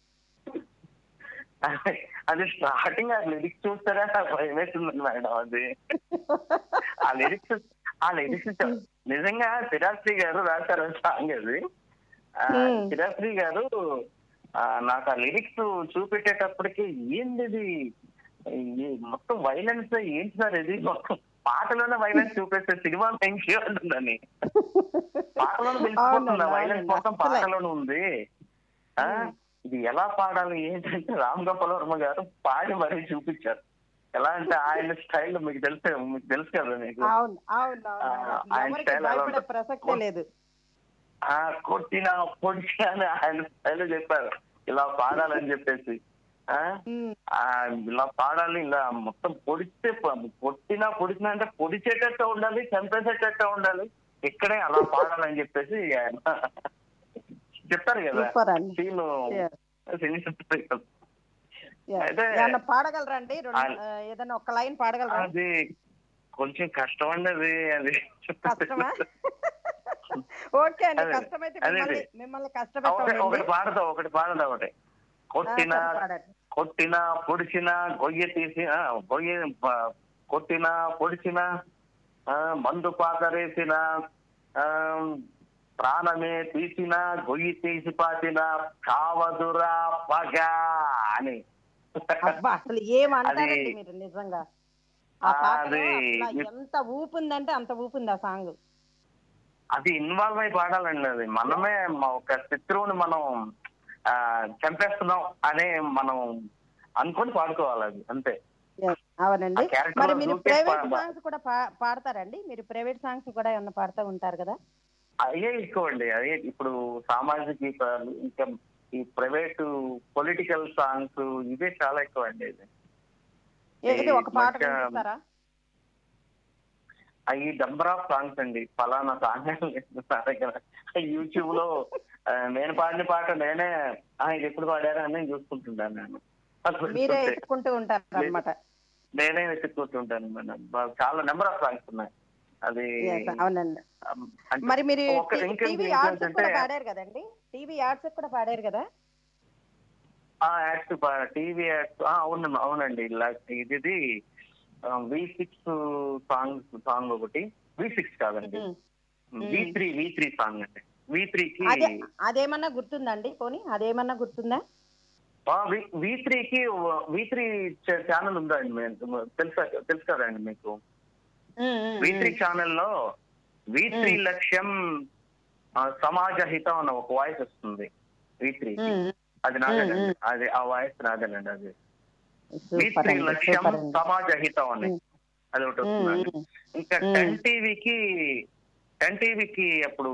అది స్టార్టింగ్ ఆ లిరిక్స్ చూస్తారా భయం వేస్తుంది మేడం అది ఆ లిరిక్స్ ఆ లిరిక్స్ నిజంగా చిరాశ్రీ గారు రాశారు సాంగ్ అది ఆ, Hmm. చిరాశ్రీ గారు ఆ, నాకు ఆ లిరిక్స్ చూపెట్టేటప్పటికి ఏంది ఇది ఈ మొత్తం వైలెన్స్ ఏంటి సార్ ఇది మొత్తం పాటలోనే వైలెన్స్ చూపేస్తే సినిమా పెంచి ఉంటుందని పాటలోనే తెలిసిపోతుంది అవునండి, వైలెన్స్ అవునండి. మొత్తం అసలే. పాటలోనే ఉంది ఆ ఇది ఎలా పాడాలి ఏంటంటే రామ్ గోపాల్ వర్మ గారు పాడి మరీ చూపించారు ఎలా అంటే ఆయన స్టైల్ మీకు తెలుసు మీకు తెలుసు కదా మీకు అవును అవును అవును, ఆ, అవును ఆయన ఎవరికి style అలా భయపడే ఉంటుంది. ప్రసక్తే లేదు ఆ కొట్టిన పొడిచిన అని ఆయన స్టైల్ చెప్పారు ఇలా పాడాలని చెప్పేసి ఆ ఉమ్, ఆ, ఇలా పాడాలి ఇలా మొత్తం పొడిస్తే ప- కొట్టినా పొడిచినా అంటే పొడిచేటట్టు ఉండాలి చంపేసేటట్టు ఉండాలి ఇక్కడే అలా పాడాలని చెప్పేసి ఆయన చెప్పారు కదా సూపర్ అండి సీన్ Yes. సినీ Yeah. అయితే ఏమన్నా పాడగలరా అండి రెండు ఆ- ఆ, ఏదైనా ఒక లైన్ పాడగలరా అది కొంచెం కష్టం అండి అది అది కష్టమా ఓకే అండి అదే, కష్టమైతే అదే, మిమ్మల్ని అదే. మిమ్మల్ని ఒకటి కష్టపెట్టాలండి ఒకటి పాడతా ఒకటి పాడదా ఒకటి కొట్టిన కొట్టిన పొడిచిన గొయ్య తీసి ఆ, గొయ్య ప- కొట్టిన పొడిచిన ఆ, మందు పాతరేసిన ఆ, ప్రాణమే తీసిన గొయ్యి తీసి పాతిన కావదురా పగ అని అబ్బా అసలు ఏమంటారండి అది- మీరు నిజంగా ఆ పాటలో అది- అసలు ఎంత ఊపు ఉందంటే అంత ఊపు ఉంది ఆ సాంగ్ అది ఇన్వాల్వ్ అయి పాడాలండి అది మనమే మ- ఒక శత్రువుని మనం ఆ చంపేస్తున్నాం అనే మనం అనుకొని పాడుకోవాలి అది అంతే అవునండి ఆ character మరి లో మీరు చూసే ప్రైవేట్ పా- సాంగ్స్ కూడా పా- పాడతారండి మీరు ప్రైవేట్ సాంగ్స్ కూడా ఏమన్నా పాడుతూ ఉంటారు కదా అయ్యే ఎక్కువ అండి అదే ఇప్పుడు సామాజిక గీతాలు ఇంకా ఈ ప్రైవేట్ పొలిటికల్ సాంగ్స్ ఇవే చాలా ఎక్కువ అండి ఇది ఏది ఈ ఒక పాట మధ్య- వినిపిస్తారా అవి నంబర్ ఆఫ్ సాంగ్స్ అండి ఫలానా సాంగ్ నా దగ్గర యూట్యూబ్ లో ఆ, నేను పాడిన పాట నేనే ఆ, ఇది ఎప్పుడు పాడారా అని నేను చూసుకుంటుంటాను నేను అది మీరే పెట్టుకుంటే. ఎత్తుకుంటూ ఉంటారు అనమాట నేనే వెతుక్కుంటుంటాను మేడం బా- చాలా నెంబర్ ఆఫ్ సాంగ్స్ ఉన్నాయి అది అవునండి అమ్, అంటే మరి మీరు ఒక- ఇంకా టీవీ ఇంకా యాడ్స్ ఏంటంటే, కూడా పాడారు కదండి టీవీ యాడ్స్ కూడా పాడారు కదా ఆ యాడ్స్ టీవీ యాడ్స్ అవును అవునండి ఇలా- ఇది వి సిక్స్ సాంగ్ సాంగ్ ఒకటి వి సిక్స్ కాదండి ఉమ్. V three V three song అండి వి త్రీకి అదే అదేమన్నా గుర్తుందండి పోనీ అదేమన్నా గుర్తుందా వి త్రీకి వి త్రీ ఛానల్ ఉందా అండి మీ- తెలుసా తెలుసు కదండి మీకు ఉమ్, ఉమ్, వి త్రీ ఉమ్. ఛానల్లో వి త్రీ మ్. లక్ష్యం ఆ, సమాజ హితం అన్న ఒక వాయిస్ వస్తుంది వి త్రీ ఉమ్, అది నాదేనండి మ్. అది ఆ వాయిస్ నాదేనండి అది వి సూపర్ త్రీ అండి లక్ష్యం సూపర్ అండి సమాజ హితం అని మ్. అది ఒకటి ఉమ్, వస్తుందండి ఉమ్. ఇంకా మ్. టెన్ టీవీకి టెన్ టీవీకి అప్పుడు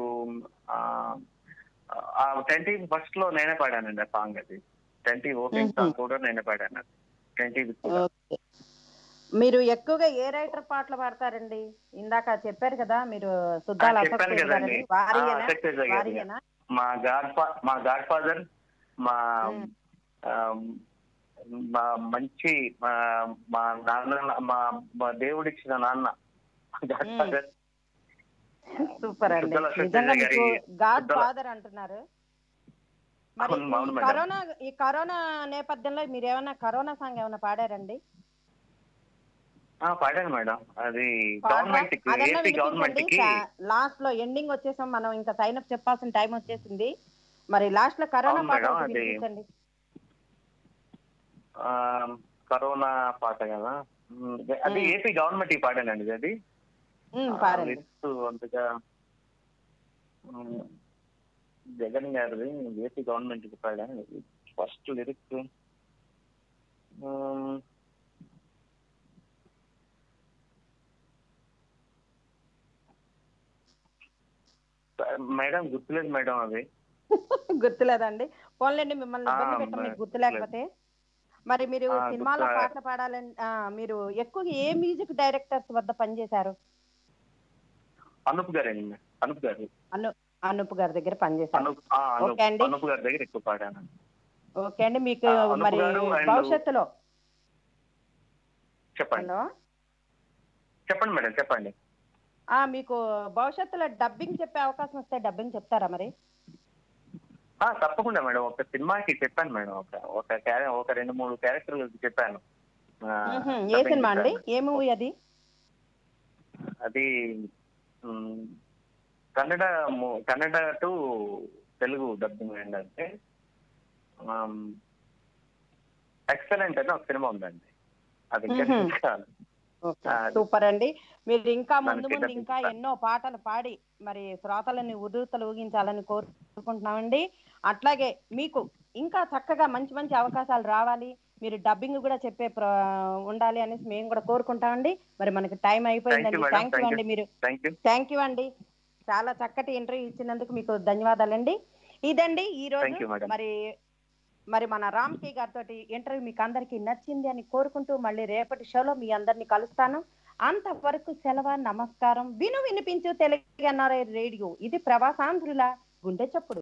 ఆ టెన్ టీవీ ఫస్ట్ లో నేనే పాడానండి ఆ సాంగ్ అది టెన్ టీవీ ఓపెనింగ్ మ్మ్. సాంగ్ కూడా నేనే పాడాను టెన్ టీవీ కూడా ఓకే మీరు ఎక్కువగా ఏ రైటర్ పాటలు పాడతారండి ఇందాక చెప్పారు కదా మీరు సుద్దాల ఆ, అశోక్ చెప్పాను తేజ్ కదండి. గారని. వారియేనా ఆ, అశోక్ తేజ్ గారు. వారియేనా మా గాడ్ ఫా మా గాడ్ ఫాదర్ మా మ్. ఆ, మా మంచి మా మా నాన్న మా మా దేవుడిచ్చిన నాన్న గాడ్ మ్. ఫాదర్ సూపర్ అండి సుద్దాల అశోక్ నిజంగా తేజ గారి మీకు గాడ్ సుద్దాల- ఫాదర్ అంటున్నారు మరి అవును, అవును ఈ మేడం. కరోనా ఈ కరోనా నేపథ్యంలో మీరు ఏమైనా కరోనా సాంగ్ ఏమైనా పాడారండి ఆ, పాడాను మేడం అది పాడరా? గవర్నమెంట్ కి అదన్నా ఏపీ గవర్నమెంట్ వినిపించండి కి లాస్ట్ లో ఎండింగ్ వచ్చేసాం మనం ఇంకా సైన్ అప్ చెప్పాల్సిన టైం వచ్చేసింది మరి లాస్ట్ లో కరోనా అవును పాట మేడం, ఒకటి అది- వినిపించండి ఆ, కరోనా పాట కదా మ్, అది మ్. ఏపీ గవర్నమెంట్ కి పాడానండి అది ఉమ్, ఆ, పాడండి లిరిక్స్ అంతగా మ్, జగన్ గారిది ఏపీ గవర్నమెంట్ కి పాడాను ఫస్ట్ లిరిక్స్ మేడం గుర్తులేదు మేడం అది గుర్తులేదండి పోన్లేండి మిమ్మల్ని ఆ, ఇబ్బంది పెట్టం మరి మీకు గుర్తు లేకపోతే మరి మీరు ఆ, సినిమాలో గుర్తు- పాటలు పాడాలని ఆ, మీరు ఎక్కువగా ఏ మ్యూజిక్ డైరెక్టర్స్ వద్ద పనిచేశారు అనూప్ గారండి అనూప్ గారు అను అనూప్ గారి దగ్గర పనిచేశారు అనూప్ ఆ, అనూప్ ఓకే అండి. అనూప్ గారి దగ్గర ఎక్కువ పాడాను ఓకే అండి మీకు ఆ, అనూప్ మరి గారు and- భవిష్యత్తులో చెప్పండి హలో చెప్పండి మేడం చెప్పండి ఆ మీకు భవిష్యత్తులో డబ్బింగ్ చెప్పే అవకాశం వస్తే డబ్బింగ్ చెప్తారా మరి ఆ తప్పకుండా మేడం ఒక సినిమాకి చెప్పాను మేడం ఒక ఒక క్యారె- ఒక రెండు మూడు క్యారెక్టర్లు చెప్పాను ఆ, మ్హూ. ఏ dubbing సినిమా అండి చెప్పాను. ఏ మూవీ అది అది మ్, కన్నడ ము- కన్నడ టు తెలుగు డబ్బింగ్ ఏంటంటే ఎక్సలెంట్ అని ఒక సినిమా ఉందండి అది ఇంకా మ్హూ. చూడాలి. ఓకే ఆ, సూపర్ అండి మీరు ఇంకా ముందు దానికి ముందు డబ్బింగ్ ఇంకా ఇస్తాను. ఎన్నో పాటలు పాడి మరి శ్రోతలని ఉదురుతలు ఊగించాలని కోరుకుంటున్నామండి అట్లాగే మీకు ఇంకా చక్కగా మంచి మంచి అవకాశాలు రావాలి మీరు డబ్బింగ్ కూడా చెప్పే ప్ర- ఉండాలి అనేసి మేము కూడా కోరుకుంటామండి మరి మనకి టైం అయిపోయిందండి madam. Thank you Thank you. అండి మీరు థ్యాంక్ యూ థ్యాంక్ యూ అండి చాలా చక్కటి ఇంటర్వ్యూ ఇచ్చినందుకు మీకు ధన్యవాదాలండి ఇదండి ఈ రోజు Thank you, madam. మరి మరి మన రామ్ కే గారితో ఇంటర్వ్యూ మీకు అందరికీ నచ్చింది అని కోరుకుంటూ మళ్ళీ రేపటి షోలో మీ అందరినీ కలుస్తాను అంతవరకు సెలవు నమస్కారం విను వినిపించు తెలుగు రేడియో ఇది ప్రవాసాంధ్రుల గుండె చప్పుడు